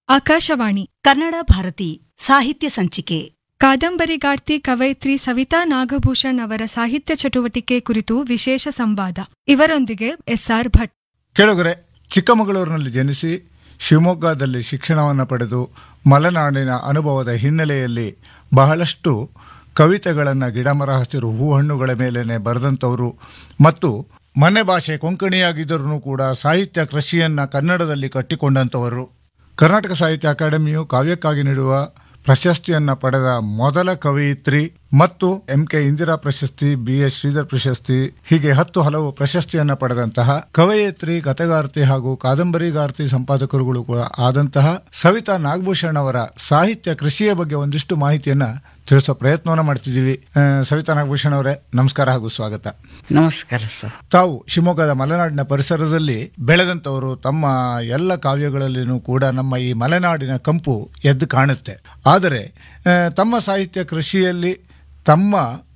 ಆಕಾಶವಾಣಿ ಕನ್ನಡ ಭಾರತಿ ಸಾಹಿತ್ಯ ಸಂಚಿಕೆ ಕಾದಂಬರಿಗಾರ್ತಿ ಕವಯಿತ್ರಿ ಸವಿತಾ ನಾಗಭೂಷಣ್ ಅವರ ಸಾಹಿತ್ಯ ಚಟುವಟಿಕೆ ಕುರಿತು ವಿಶೇಷ ಸಂವಾದ ಇವರೊಂದಿಗೆ ಎಸ್ಆರ್ ಭಟ್ ಕೆಳಗರೆ ಚಿಕ್ಕಮಗಳೂರಿನಲ್ಲಿ ಜನಿಸಿ ಶಿವಮೊಗ್ಗದಲ್ಲಿ ಶಿಕ್ಷಣವನ್ನು ಪಡೆದು ಮಲೆನಾಡಿನ ಅನುಭವದ ಹಿನ್ನೆಲೆಯಲ್ಲಿ ಬಹಳಷ್ಟು ಕವಿತೆಗಳನ್ನು ಗಿಡಮರ ಹಸಿರು ಹೂ ಹಣ್ಣುಗಳ ಮೇಲೇನೆ ಬರೆದಂಥವರು ಮತ್ತು ಮನೆ ಭಾಷೆ ಕೊಂಕಣಿಯಾಗಿದ್ದರೂ ಕೂಡ ಸಾಹಿತ್ಯ ಕೃಷಿಯನ್ನು ಕನ್ನಡದಲ್ಲಿ ಕಟ್ಟಿಕೊಂಡಂಥವರು ಕರ್ನಾಟಕ ಸಾಹಿತ್ಯ ಅಕಾಡೆಮಿಯು ಕಾವ್ಯಕ್ಕಾಗಿ ನೀಡುವ ಪ್ರಶಸ್ತಿಯನ್ನು ಪಡೆದ ಮೊದಲ ಕವಯಿತ್ರಿ ಮತ್ತು ಎಂ ಕೆ ಇಂದಿರಾ ಪ್ರಶಸ್ತಿ ಬಿ ಎಸ್ ಶ್ರೀಧರ್ ಪ್ರಶಸ್ತಿ ಹೀಗೆ ಹತ್ತು ಹಲವು ಪ್ರಶಸ್ತಿಯನ್ನು ಪಡೆದಂತಹ ಕವಯಿತ್ರಿ ಕಥೆಗಾರ್ತಿ ಹಾಗೂ ಕಾದಂಬರಿಗಾರ್ತಿ ಸಂಪಾದಕರುಗಳು ಕೂಡ ಆದಂತಹ ಸವಿತಾ ನಾಗಭೂಷಣ್ ಅವರ ಸಾಹಿತ್ಯ ಕೃಷಿಯ ಬಗ್ಗೆ ಒಂದಿಷ್ಟು ಮಾಹಿತಿಯನ್ನ ತಿಳಿಸೋ ಪ್ರಯತ್ನವನ್ನ ಮಾಡ್ತಿದ್ದೀವಿ ಆ, ಸವಿತಾ ನಾಗಭೂಷಣ್ ಅವರೇ ನಮಸ್ಕಾರ ಹಾಗೂ ಸ್ವಾಗತ ನಮಸ್ಕಾರ ಸರ್ ತಾವು ಶಿವಮೊಗ್ಗದ ಮಲೆನಾಡಿನ ಪರಿಸರದಲ್ಲಿ ಬೆಳೆದಂತವರು ತಮ್ಮ ಎಲ್ಲ ಕಾವ್ಯಗಳಲ್ಲಿನೂ ಕೂಡ ನಮ್ಮ ಈ ಮಲೆನಾಡಿನ ಕಂಪು ಎದ್ದು ಕಾಣುತ್ತೆ ಆದರೆ ಆ, ತಮ್ಮ ಸಾಹಿತ್ಯ ಕೃಷಿಯಲ್ಲಿ ತಮ್ಮ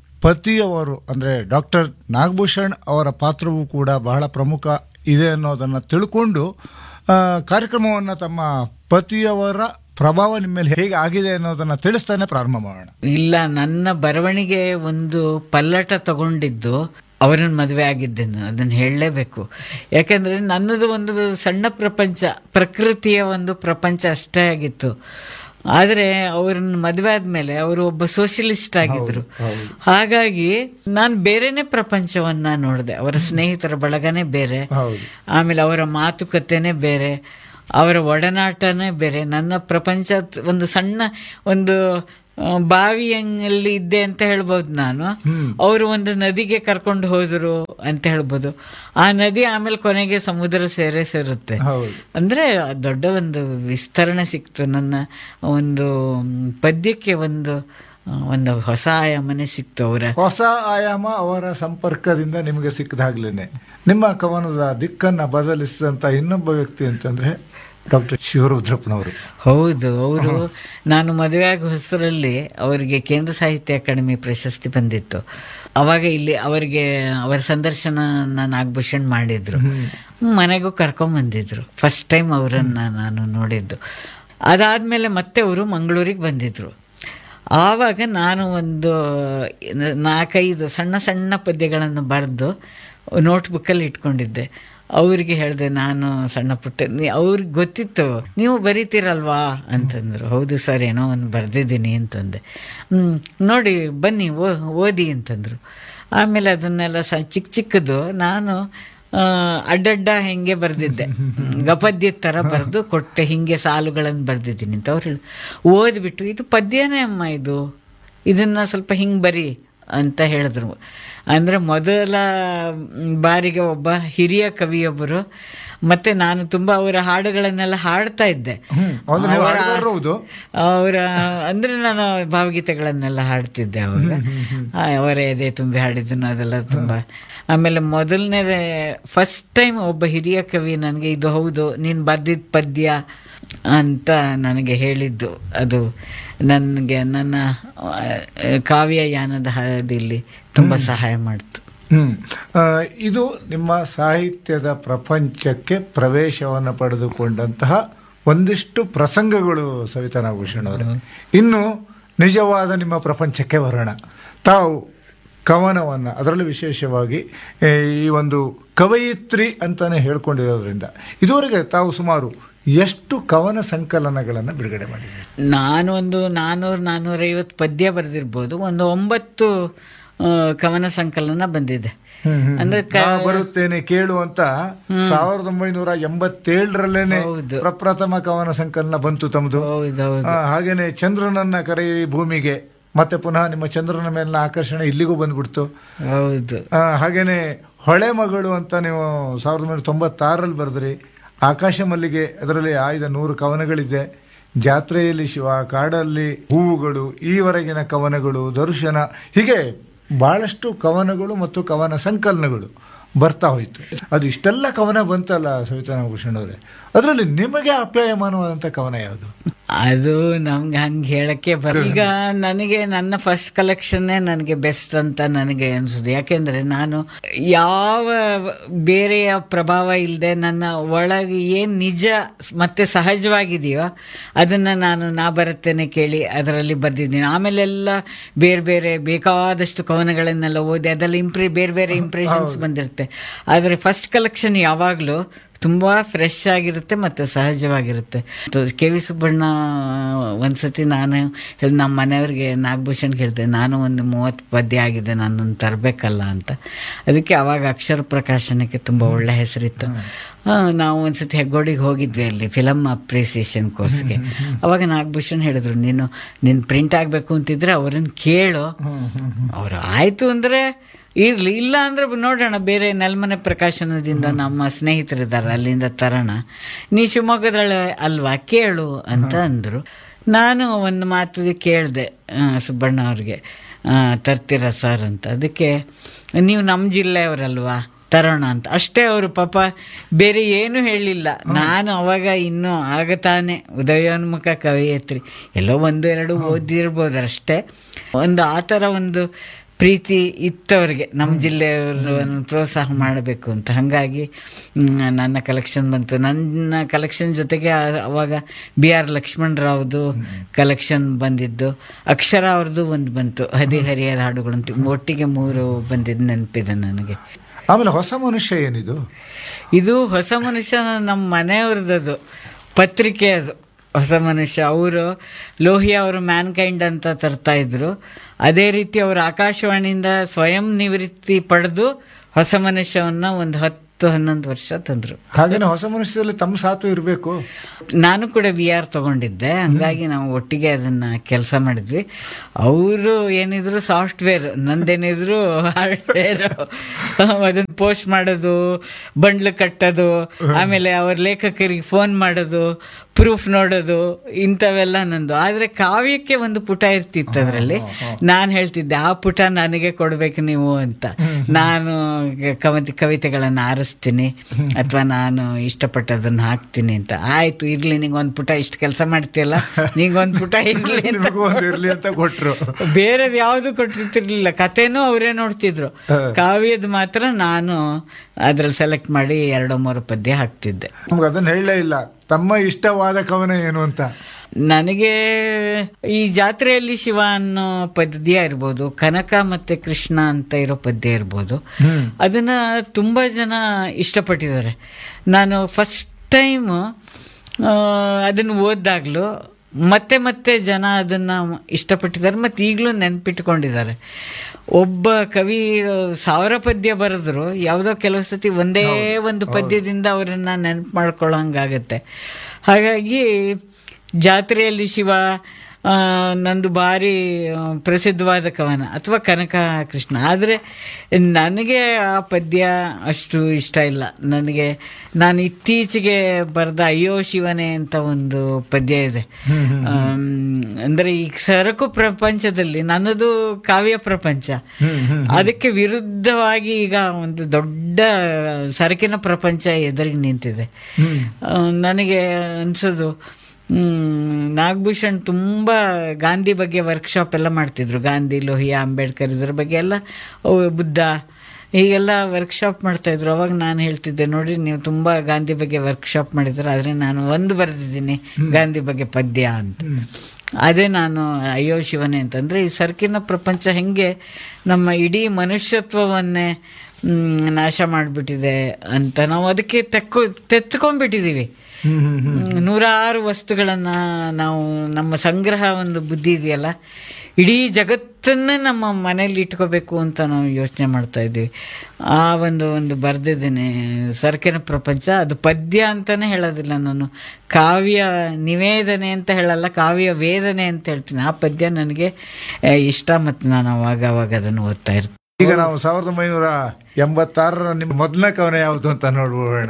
ಪತಿಯವರು ಅಂದರೆ ಡಾಕ್ಟರ್ ನಾಗಭೂಷಣ್ ಅವರ ಪಾತ್ರವೂ ಕೂಡ ಬಹಳ ಪ್ರಮುಖ ಇದೆ ಅನ್ನೋದನ್ನು ತಿಳ್ಕೊಂಡು ಕಾರ್ಯಕ್ರಮವನ್ನು ತಮ್ಮ ಪತಿಯವರ ಪ್ರಭಾವ ನಿಮ್ಮ ಮೇಲೆ ಹೇಗೆ ಆಗಿದೆ ಅನ್ನೋದನ್ನು ತಿಳಿಸ್ತಾನೆ ಪ್ರಾರಂಭ ಮಾಡೋಣ ಇಲ್ಲ ನನ್ನ ಬರವಣಿಗೆ ಒಂದು ಪಲ್ಲಟ ತಗೊಂಡಿದ್ದು ಅವರನ್ನ ಮದುವೆ ಆಗಿದ್ದೆ ನಾನು ಅದನ್ನು ಹೇಳಲೇಬೇಕು ಯಾಕಂದ್ರೆ ನನ್ನದು ಒಂದು ಸಣ್ಣ ಪ್ರಪಂಚ ಪ್ರಕೃತಿಯ ಒಂದು ಪ್ರಪಂಚ ಅಷ್ಟೇ ಆಗಿತ್ತು ಆದರೆ ಅವ್ರನ್ನ ಮದುವೆ ಆದ್ಮೇಲೆ ಅವರು ಒಬ್ಬ ಸೋಷಿಯಲಿಸ್ಟ್ ಆಗಿದ್ರು ಹಾಗಾಗಿ ನಾನು ಬೇರೆನೆ ಪ್ರಪಂಚವನ್ನ ನೋಡಿದೆ ಅವರ ಸ್ನೇಹಿತರ ಬಳಗನೇ ಬೇರೆ ಹೌದು. ಆಮೇಲೆ ಅವರ ಮಾತುಕತೆನೇ ಬೇರೆ ಅವರ ಒಡನಾಟನೇ ಬೇರೆ ನನ್ನ ಪ್ರಪಂಚ ತ್- ಒಂದು ಸಣ್ಣ ಒಂದು ಆ, ಬಾವಿಯಲ್ಲಿ ಇದ್ದೆ ಅಂತ ಹೇಳ್ಬೋದು ನಾನು ಅವರು ಒಂದು ನದಿಗೆ ಕರ್ಕೊಂಡು ಹೋದ್ರು ಅಂತ ಹೇಳ್ಬೋದು ಆ ನದಿ ಆಮೇಲೆ ಕೊನೆಗೆ ಸಮುದ್ರ ಸೇರೇ ಸೇರುತ್ತೆ ಹೌದು. ಅಂದ್ರೆ ದೊಡ್ಡ ಒಂದು ವಿಸ್ತರಣೆ ಸಿಕ್ತು ನನ್ನ ಒಂದು ಮ್, ಪದ್ಯಕ್ಕೆ ಒಂದು ಆ, ಒಂದು ಹೊಸ ಆಯಾಮನೆ ಸಿಕ್ತು ಅವರ ಹೊಸ ಆಯಾಮ ಅವರ ಸಂಪರ್ಕದಿಂದ ನಿಮಗೆ ಸಿಕ್ಕದಾಗ್ಲೇನೆ ನಿಮ್ಮ ಕವನದ ದಿಕ್ಕನ್ನ ಬದಲಿಸಿದಂತ ಇನ್ನೊಬ್ಬ ವ್ಯಕ್ತಿ ಅಂತಂದ್ರೆ ಡಾಕ್ಟರ್ ಶಿವರುದ್ರಪ್ಪನವರು ಹೌದು ಅವರು ನಾನು ಮದುವೆಯಾಗ ಹೊಸರಲ್ಲಿ ಅವರಿಗೆ ಕೇಂದ್ರ ಸಾಹಿತ್ಯ ಅಕಾಡೆಮಿ ಪ್ರಶಸ್ತಿ ಬಂದಿತ್ತು ಅವಾಗ ಇಲ್ಲಿ ಅವರಿಗೆ ಅವರ ಸಂದರ್ಶನ ನಾಗಭೂಷಣ್ ಮಾಡಿದ್ರು ಮನೆಗೂ ಕರ್ಕೊಂಡ್ ಬಂದಿದ್ರು ಫಸ್ಟ್ ಟೈಮ್ ಅವರನ್ನ ನಾನು ನೋಡಿದ್ದು ಅದಾದ್ಮೇಲೆ ಮತ್ತೆ ಅವರು ಮಂಗಳೂರಿಗೆ ಬಂದಿದ್ರು ಆವಾಗ ನಾನು ಒಂದು ನಾಲ್ಕೈದು ಸಣ್ಣ ಸಣ್ಣ ಪದ್ಯಗಳನ್ನು ಬರೆದು ನೋಟ್ಬುಕ್ಕಲ್ಲಿ ಇಟ್ಕೊಂಡಿದ್ದೆ ಅವ್ರಿಗೆ ಹೇಳಿದೆ ನಾನು ಸಣ್ಣ ಪುಟ್ಟ ನೀ- ಅವ್ರಿಗೆ ಗೊತ್ತಿತ್ತು ನೀವು ಬರೀತೀರಲ್ವಾ ಅಂತಂದರು ಹೌದು ಸರ್ ಏನೋ ಒಂದು ಬರೆದಿದ್ದೀನಿ ಅಂತಂದೆ ಹ್ಮ್, ನೋಡಿ ಬನ್ನಿ ಓ ಓದಿ ಅಂತಂದರು ಆಮೇಲೆ ಅದನ್ನೆಲ್ಲ ಸ ಚಿಕ್ಕ ಚಿಕ್ಕದು ನಾನು ಆ, ಅಡ್ಡಡ್ಡ ಹೆಂಗೆ ಬರೆದಿದ್ದೆ ಗಪದ್ಯ ಥರ ಬರೆದು ಕೊಟ್ಟೆ ಹಿಂಗೆ ಸಾಲುಗಳನ್ನು ಬರೆದಿದ್ದೀನಿ ಅಂತ ಅವ್ರು ಹೇಳಿ ಓದ್ಬಿಟ್ಟು ಇದು ಪದ್ಯನೇ ಅಮ್ಮ ಇದು ಇದನ್ನ ಸ್ವಲ್ಪ ಹಿಂಗೆ ಬರಿ ಅಂತ ಹೇಳಿದ್ರು ಅಂದರೆ ಮೊದಲ ಬಾರಿಗೆ ಒಬ್ಬ ಹಿರಿಯ ಕವಿಯೊಬ್ಬರು ಮತ್ತೆ ನಾನು ತುಂಬ ಅವರ ಹಾಡುಗಳನ್ನೆಲ್ಲ ಹಾಡ್ತಾ ಇದ್ದೆ ಅಂದ್ರೆ ನೀವು ಅವರ- ಹಾಡುಗಾರರು ಹೌದು. ಅವರ ಅಂದ್ರೆ ನಾನು ಭಾವಗೀತೆಗಳನ್ನೆಲ್ಲ ಹಾಡ್ತಿದ್ದೆ ಅವಾಗ ಆ, ಅವರ ಎದೆ ತುಂಬಿ ಹಾಡಿದ್ದನು ಅದೆಲ್ಲ ತುಂಬಾ ಆಮೇಲೆ ಮೊದಲನೇ ಫಸ್ಟ್ ಟೈಮ್ ಒಬ್ಬ ಹಿರಿಯ ಕವಿ ನನಗೆ ಇದು ಹೌದು ನೀನು ಬರ್ದಿದ್ದ ಪದ್ಯ ಅಂತ ನನಗೆ ಹೇಳಿದ್ದು ಅದು ನನಗೆ ನನ್ನ ಆ, ಕಾವ್ಯ ಯಾನದ ಹಾದಿಯಲ್ಲಿ ತುಂಬಾ ಸಹಾಯ ಮಾಡ್ತು ಹ್ಮ್ ಆ, ಇದು ನಿಮ್ಮ ಸಾಹಿತ್ಯದ ಪ್ರಪಂಚಕ್ಕೆ ಪ್ರವೇಶವನ್ನು ಪಡೆದುಕೊಂಡಂತಹ ಒಂದಿಷ್ಟು ಪ್ರಸಂಗಗಳು ಸವಿತಾ ನಾಗಭೂಷಣ್ ಅವರೇ ಇನ್ನು ನಿಜವಾದ ನಿಮ್ಮ ಪ್ರಪಂಚಕ್ಕೆ ಬರೋಣ ತಾವು ಕವನವನ್ನು ಅದರಲ್ಲೂ ವಿಶೇಷವಾಗಿ ಏ, ಈ ಒಂದು ಕವಯಿತ್ರಿ ಅಂತಾನೆ ಹೇಳ್ಕೊಂಡಿರೋದ್ರಿಂದ ಇದುವರೆಗೆ ತಾವು ಸುಮಾರು ಎಷ್ಟು ಕವನ ಸಂಕಲನಗಳನ್ನು ಬಿಡುಗಡೆ ಮಾಡಿದ್ದೀರಿ ನಾನು ಒಂದು ನಾನೂರು ನಾನೂರೈವತ್ತು ಪದ್ಯ ಬರೆದಿರ್ಬೋದು ಒಂದು ಒಂಬತ್ತು ಆ, ಕವನ ಸಂಕಲನ ಬಂದಿದೆ ಅಂದ್ರೆ ಕ- ನಾ ಬರುತ್ತೇನೆ ಕೇಳು ಅಂತ ಸಾವಿರದ ಒಂಬೈನೂರ ಎಂಬತ್ತೇಳರಲ್ಲೇನೆ ಹೌದು. ಪ್ರಪ್ರಥಮ ಕವನ ಸಂಕಲನ ಬಂತು ತಮ್ಮದು ಹೌದೌದು ಆ, ಹಾಗೇನೆ ಚಂದ್ರನನ್ನ ಕರೆಯಿ ಭೂಮಿಗೆ ಮತ್ತೆ ಪುನಃ ನಿಮ್ಮ ಚಂದ್ರನ ಮೇಲಿನ ಆಕರ್ಷಣೆ ಇಲ್ಲಿಗೂ ಬಂದ್ಬಿಡ್ತು ಹೌದು ಆ, ಹಾಗೇನೆ ಹೊಳೆ ಮಗಳು ಅಂತ ನೀವು ಸಾವಿರದ ಒಂಬೈನೂರ ತೊಂಬತ್ತಾರರಲ್ಲಿ ಬರೆದ್ರಿ ಆಕಾಶ ಮಲ್ಲಿಗೆ ಅದರಲ್ಲಿ ಆಯ್ದ ನೂರು ಕವನಗಳಿದೆ ಜಾತ್ರೆಯಲ್ಲಿ ಶಿವ ಕಾಡಲ್ಲಿ ಹೂವುಗಳು ಈವರೆಗಿನ ಕವನಗಳು ದರ್ಶನ ಹೀಗೆ ಬಹಳಷ್ಟು ಕವನಗಳು ಮತ್ತು ಕವನ ಸಂಕಲನಗಳು ಬರ್ತಾ ಹೋಯ್ತು ಅದು ಇಷ್ಟೆಲ್ಲ ಕವನ ಬಂತಲ್ಲ ಸವಿತಾ ನಾಗಭೂಷಣ್ ಅವರೇ ಅದರಲ್ಲಿ ನಿಮಗೆ ಆಪ್ಯಾಯಮಾನವಾದಂಥ ಕವನ ಯಾವುದು ಅದು ನಮ್ಗೆ ಹಂಗೆ ಹೇಳಕ್ಕೆ ಬರ ಈಗ ನನಗೆ ನನ್ನ ಫಸ್ಟ್ ಕಲೆಕ್ಷನ್ನೇ ನನಗೆ ಬೆಸ್ಟ್ ಅಂತ ನನಗೆ ಅನ್ಸುದು ಯಾಕೆಂದ್ರೆ ನಾನು ಯಾವ ಬೇರೆಯ ಪ್ರಭಾವ ಇಲ್ಲದೆ ನನ್ನ ಒಳಗೆ ಏನು ನಿಜ ಮತ್ತೆ ಸಹಜವಾಗಿದೆಯೋ ಅದನ್ನ ನಾನು ನಾ ಬರುತ್ತೇನೆ ಕೇಳಿ ಅದರಲ್ಲಿ ಬರ್ದಿದ್ದೀನಿ ಆಮೇಲೆಲ್ಲ ಬೇರೆ ಬೇರೆ ಬೇಕಾದಷ್ಟು ಕವನಗಳನ್ನೆಲ್ಲ ಓದಿ ಅದೆಲ್ಲ ಇಂಪ್ರಿ ಬೇರೆ ಬೇರೆ ಇಂಪ್ರೆಷನ್ಸ್ ಬಂದಿರುತ್ತೆ ಆದರೆ ಫಸ್ಟ್ ಕಲೆಕ್ಷನ್ ಯಾವಾಗಲೂ ತುಂಬ ಫ್ರೆಶ್ ಆಗಿರುತ್ತೆ ಮತ್ತು ಸಹಜವಾಗಿರುತ್ತೆ ಕೆ ವಿ ಸುಬ್ಬಣ್ಣ ಒಂದ್ಸತಿ ನಾನು ಹೇಳ್- ನಮ್ಮ ಮನೆಯವ್ರಿಗೆ ನಾಗಭೂಷಣ್ ಹೇಳಿದೆ ನಾನು ಒಂದು ಮೂವತ್ತು ಪದ್ಯ ಆಗಿದೆ ನನ್ನನ್ನು ತರಬೇಕಲ್ಲ ಅಂತ ಅದಕ್ಕೆ ಅವಾಗ ಅಕ್ಷರ ಪ್ರಕಾಶನಕ್ಕೆ ತುಂಬ ಒಳ್ಳೆ ಹೆಸರಿತ್ತು ಆ, ನಾವು ಒಂದ್ಸತಿ ಹೆಗ್ಗೋಡಿಗೆ ಹೋಗಿದ್ವಿ ಅಲ್ಲಿ ಫಿಲಮ್ ಅಪ್ರಿಸಿಯೇಷನ್ ಕೋರ್ಸ್ಗೆ ಅವಾಗ ನಾಗಭೂಷಣ್ ಹೇಳಿದ್ರು ನೀನು ನಿನ್ನ ಪ್ರಿಂಟ್ ಆಗಬೇಕು ಅಂತಿದ್ರೆ ಅವ್ರನ್ನ ಕೇಳು ಅವರು ಆಯಿತು ಅಂದರೆ ಇರಲಿ ಇಲ್ಲ ಅಂದ್ರೆ ನೋಡೋಣ ಬೇರೆ ನೆಲಮನೆ ಪ್ರಕಾಶನದಿಂದ ನಮ್ಮ ಸ್ನೇಹಿತರಿದ್ದಾರೆ ಅಲ್ಲಿಂದ ತರೋಣ ನೀ ಶಿವಮೊಗ್ಗದಳ ಅಲ್ವಾ ಕೇಳು ಅಂತ ಅಂದರು ನಾನು ಒಂದು ಮಾತು ಕೇಳಿದೆ ಸುಬ್ಬಣ್ಣ ಅವ್ರಿಗೆ ಆ, ತರ್ತೀರಾ ಸರ್ ಅಂತ ಅದಕ್ಕೆ ನೀವು ನಮ್ಮ ಜಿಲ್ಲೆಯವರಲ್ವಾ ತರೋಣ ಅಂತ ಅಷ್ಟೇ ಅವರು ಪಾಪ ಬೇರೆ ಏನೂ ಹೇಳಿಲ್ಲ ನಾನು ಅವಾಗ ಇನ್ನೂ ಆಗತಾನೆ ಉದಯೋನ್ಮುಖ ಕವಯಿತ್ರಿ ಎಲ್ಲೋ ಒಂದು ಎರಡು ಓದಿರ್ಬೋದು ಅಷ್ಟೇ ಒಂದು ಆ ಥರ ಒಂದು ಪ್ರೀತಿ ಇತ್ತವ್ರಿಗೆ ನಮ್ಮ ಜಿಲ್ಲೆಯವ್ರನ್ನು ಪ್ರೋತ್ಸಾಹ ಮಾಡಬೇಕು ಅಂತ ಹಾಗಾಗಿ ಮ್, ನನ್ನ ಕಲೆಕ್ಷನ್ ಬಂತು ನನ್ನ ಕಲೆಕ್ಷನ್ ಜೊತೆಗೆ ಆ- ಅವಾಗ ಬಿ ಆರ್ ಲಕ್ಷ್ಮಣರಾವ್ದು ಕಲೆಕ್ಷನ್ ಬಂದಿದ್ದು ಅಕ್ಷರ ಅವ್ರದ್ದು ಒಂದು ಬಂತು ಹದಿಹರಿಯದ ಹಾಡುಗಳು ಅಂತ ಒಟ್ಟಿಗೆ ಮೂರು ಬಂದಿದ್ದು ನೆನಪಿದೆ ನನಗೆ ಆಮೇಲೆ ಹೊಸ ಮನುಷ್ಯ ಏನಿದು ಇದು ಹೊಸ ಮನುಷ್ಯ ನಮ್ಮ ಮನೆಯವ್ರದ್ದು ಪತ್ರಿಕೆ ಅದು ಹೊಸ ಮನುಷ್ಯ ಅವರು ಲೋಹಿಯಾ ಅವರು ಮ್ಯಾನ್ಕೈಂಡ್ ಅಂತ ತರ್ತಾ ಇದ್ರು ಅದೇ ರೀತಿ ಅವರು ಆಕಾಶವಾಣಿಯಿಂದ ಸ್ವಯಂ ನಿವೃತ್ತಿ ಪಡೆದು ಹೊಸ ಮನುಷ್ಯವನ್ನ ಒಂದು ಹತ್ತು ಹನ್ನೊಂದು ವರ್ಷ ತಂದರು ಹಾಗೇನೆ ಹೊಸ ಮನುಷ್ಯದಲ್ಲಿ ತಮ್ಮ ಸಾತು ಇರಬೇಕು ನಾನು ಕೂಡ ವಿ ಆರ್ ತಗೊಂಡಿದ್ದೆ ಹಂಗಾಗಿ ನಾವು ಒಟ್ಟಿಗೆ ಅದನ್ನ ಕೆಲಸ ಮಾಡಿದ್ವಿ ಅವರು ಏನಿದ್ರು ಸಾಫ್ಟ್ವೇರ್ ನಂದೇನಿದ್ರು ಹಾರ್ಡ್ವೇರ್ ಅದನ್ನ ಪೋಸ್ಟ್ ಮಾಡೋದು ಬಂಡ್ಲು ಕಟ್ಟೋದು ಆಮೇಲೆ ಅವ್ರ ಲೇಖಕರಿಗೆ ಫೋನ್ ಮಾಡೋದು ಪ್ರೂಫ್ ನೋಡೋದು ಇಂಥವೆಲ್ಲ ನಂದು ಆದರೆ ಕಾವ್ಯಕ್ಕೆ ಒಂದು ಪುಟ ಇರ್ತಿತ್ತು ಅದರಲ್ಲಿ ನಾನು ಹೇಳ್ತಿದ್ದೆ ಆ ಪುಟ ನನಗೆ ಕೊಡಬೇಕು ನೀವು ಅಂತ ನಾನು ಕವಿತೆ ಕವಿತೆಗಳನ್ನು ಆರಿಸ್ತೀನಿ ಅಥವಾ ನಾನು ಇಷ್ಟಪಟ್ಟದನ್ನು ಹಾಕ್ತೀನಿ ಅಂತ ಆಯ್ತು ಇರ್ಲಿ ನಿಂಗೆ ಒಂದು ಪುಟ ಇಷ್ಟು ಕೆಲಸ ಮಾಡ್ತೀಯಲ್ಲ ನಿಂಗೊಂದು ಪುಟ ಇರ್ಲಿ ಅಂತ ನಿಮಗೂ ಒಂದು ಇರ್ಲಿ ಅಂತ ಕೊಟ್ರು ಬೇರೆದು ಯಾವುದು ಕೊಟ್ಟಿರ್ತಿರ್ಲಿಲ್ಲ ಕಥೆನೂ ಅವರೇ ನೋಡ್ತಿದ್ರು ಕಾವ್ಯದ ಮಾತ್ರ ನಾನು ಅದ್ರಲ್ಲಿ ಸೆಲೆಕ್ಟ್ ಮಾಡಿ ಎರಡೋ ಮೂರು ಪದ್ಯ ಹಾಕ್ತಿದ್ದೆ ನಮ್ಗೆ ಅದನ್ನ ಹೇಳಲೇ ಇಲ್ಲ ತಮ್ಮ ಇಷ್ಟವಾದ ಕವನ ಏನು ಅಂತ ನನಗೆ ಈ ಜಾತ್ರೆಯಲ್ಲಿ ಶಿವ ಅನ್ನೋ ಪದ್ಯ ಇರ್ಬೋದು ಕನಕ ಮತ್ತೆ ಕೃಷ್ಣ ಅಂತ ಇರೋ ಪದ್ಯ ಇರ್ಬೋದು ಅದನ್ನ ತುಂಬಾ ಜನ ಇಷ್ಟಪಟ್ಟಿದ್ದಾರೆ ನಾನು ಫಸ್ಟ್ ಟೈಮ್ ಅದನ್ನು ಓದ್ದಾಗ್ಲೂ ಮತ್ತೆ ಮತ್ತೆ ಜನ ಅದನ್ನ ಇಷ್ಟಪಟ್ಟಿದ್ದಾರೆ ಮತ್ತೆ ಈಗಲೂ ನೆನ್ಪಿಟ್ಕೊಂಡಿದ್ದಾರೆ ಒಬ್ಬ ಕವಿ ಸಾವಿರ ಪದ್ಯ ಬರೆದ್ರು ಯಾವುದೋ ಕೆಲವು ಸತಿ ಒಂದೇ ಒಂದು ಪದ್ಯದಿಂದ ಅವರನ್ನ ನೆನಪು ಮಾಡ್ಕೊಳ್ಳೋ ಹಂಗಾಗತ್ತೆ ಹಾಗಾಗಿ ಜಾತ್ರೆಯಲ್ಲಿ ಶಿವ ಆ, ನಂದು ಭಾರಿ ಆ, ಪ್ರಸಿದ್ಧವಾದ ಕವನ ಅಥವಾ ಕನಕ ಕೃಷ್ಣ ಆದರೆ ನನಗೆ ಆ ಪದ್ಯ ಅಷ್ಟು ಇಷ್ಟ ಇಲ್ಲ ನನಗೆ ನಾನು ಇತ್ತೀಚೆಗೆ ಬರೆದ ಅಯ್ಯೋ ಶಿವನೇ ಅಂತ ಒಂದು ಪದ್ಯ ಇದೆ ಆಮ್, ಅಂದ್ರೆ ಈ ಸರಕು ಪ್ರಪಂಚದಲ್ಲಿ ನನ್ನದು ಕಾವ್ಯ ಪ್ರಪಂಚ ಅದಕ್ಕೆ ವಿರುದ್ಧವಾಗಿ ಈಗ ಒಂದು ದೊಡ್ಡ ಸರಕಿನ ಪ್ರಪಂಚ ಎದುರಿಗೆ ನಿಂತಿದೆ ಆ, ನನಗೆ ಅನ್ಸೋದು ಹ್ಮ್, ನಾಗಭೂಷಣ್ ತುಂಬ ಗಾಂಧಿ ಬಗ್ಗೆ ವರ್ಕ್ಶಾಪ್ ಎಲ್ಲ ಮಾಡ್ತಿದ್ರು ಗಾಂಧಿ ಲೋಹಿಯಾ ಅಂಬೇಡ್ಕರ್ ಇದ್ರ ಬಗ್ಗೆ ಎಲ್ಲ ಅವು ಬುದ್ಧ ಹೀಗೆಲ್ಲ ವರ್ಕ್ಶಾಪ್ ಮಾಡ್ತಾ ಇದ್ರು ಅವಾಗ ನಾನು ಹೇಳ್ತಿದ್ದೆ ನೋಡಿ ನೀವು ತುಂಬ ಗಾಂಧಿ ಬಗ್ಗೆ ವರ್ಕ್ಶಾಪ್ ಮಾಡಿದ್ರೆ ಆದರೆ ನಾನು ಒಂದು ಬರೆದಿದ್ದೀನಿ ಗಾಂಧಿ ಬಗ್ಗೆ ಪದ್ಯ ಅಂತ ಅದೇ ನಾನು ಅಯ್ಯೋ ಶಿವನೇ ಅಂತಂದ್ರೆ ಈ ಸರ್ಕಿನ ಪ್ರಪಂಚ ಹೆಂಗೆ ನಮ್ಮ ಇಡೀ ಮನುಷ್ಯತ್ವವನ್ನೇ ಮ್, ನಾಶ ಮಾಡಿಬಿಟ್ಟಿದೆ ಅಂತ ನಾವು ಅದಕ್ಕೆ ತೆಕ್ಕು ತೆತ್ಕೊಂಡ್ಬಿಟ್ಟಿದ್ದೀವಿ ಹ್ಮ್, ನೂರಾರು ವಸ್ತುಗಳನ್ನ ನಾವು ನಮ್ಮ ಸಂಗ್ರಹ ಒಂದು ಬುದ್ಧಿ ಇದೆಯಲ್ಲ ಇಡೀ ಜಗತ್ತನ್ನೇ ನಮ್ಮ ಮನೇಲಿ ಇಟ್ಕೋಬೇಕು ಅಂತ ನಾವು ಯೋಚನೆ ಮಾಡ್ತಾ ಇದ್ದೀವಿ ಆ ಒಂದು ಒಂದು ಬರೆದಿದ್ದೀನಿ ಸರಕಿನ ಪ್ರಪಂಚ ಅದು ಪದ್ಯ ಅಂತಾನೆ ಹೇಳೋದಿಲ್ಲ ನಾನು ಕಾವ್ಯ ನಿವೇದನೆ ಅಂತ ಹೇಳಲ್ಲ ಕಾವ್ಯ ವೇದನೆ ಅಂತ ಹೇಳ್ತೀನಿ ಆ ಪದ್ಯ ನನಗೆ ಆ, ಇಷ್ಟ ಮತ್ತು ನಾನು ಅವಾಗ ಅವಾಗ ಅದನ್ನು ಓದ್ತಾ ಇರ್ತೀನಿ ಈಗ ನಾವು ಸಾವಿರದ ಒಂಬೈನೂರ ಎಂಬತ್ತಾರರ ನಿಮ್ಮ ಮೊದಲನೇ ಕವನ ಯಾವುದು ಅಂತ ನೋಡ್ಬೋಣ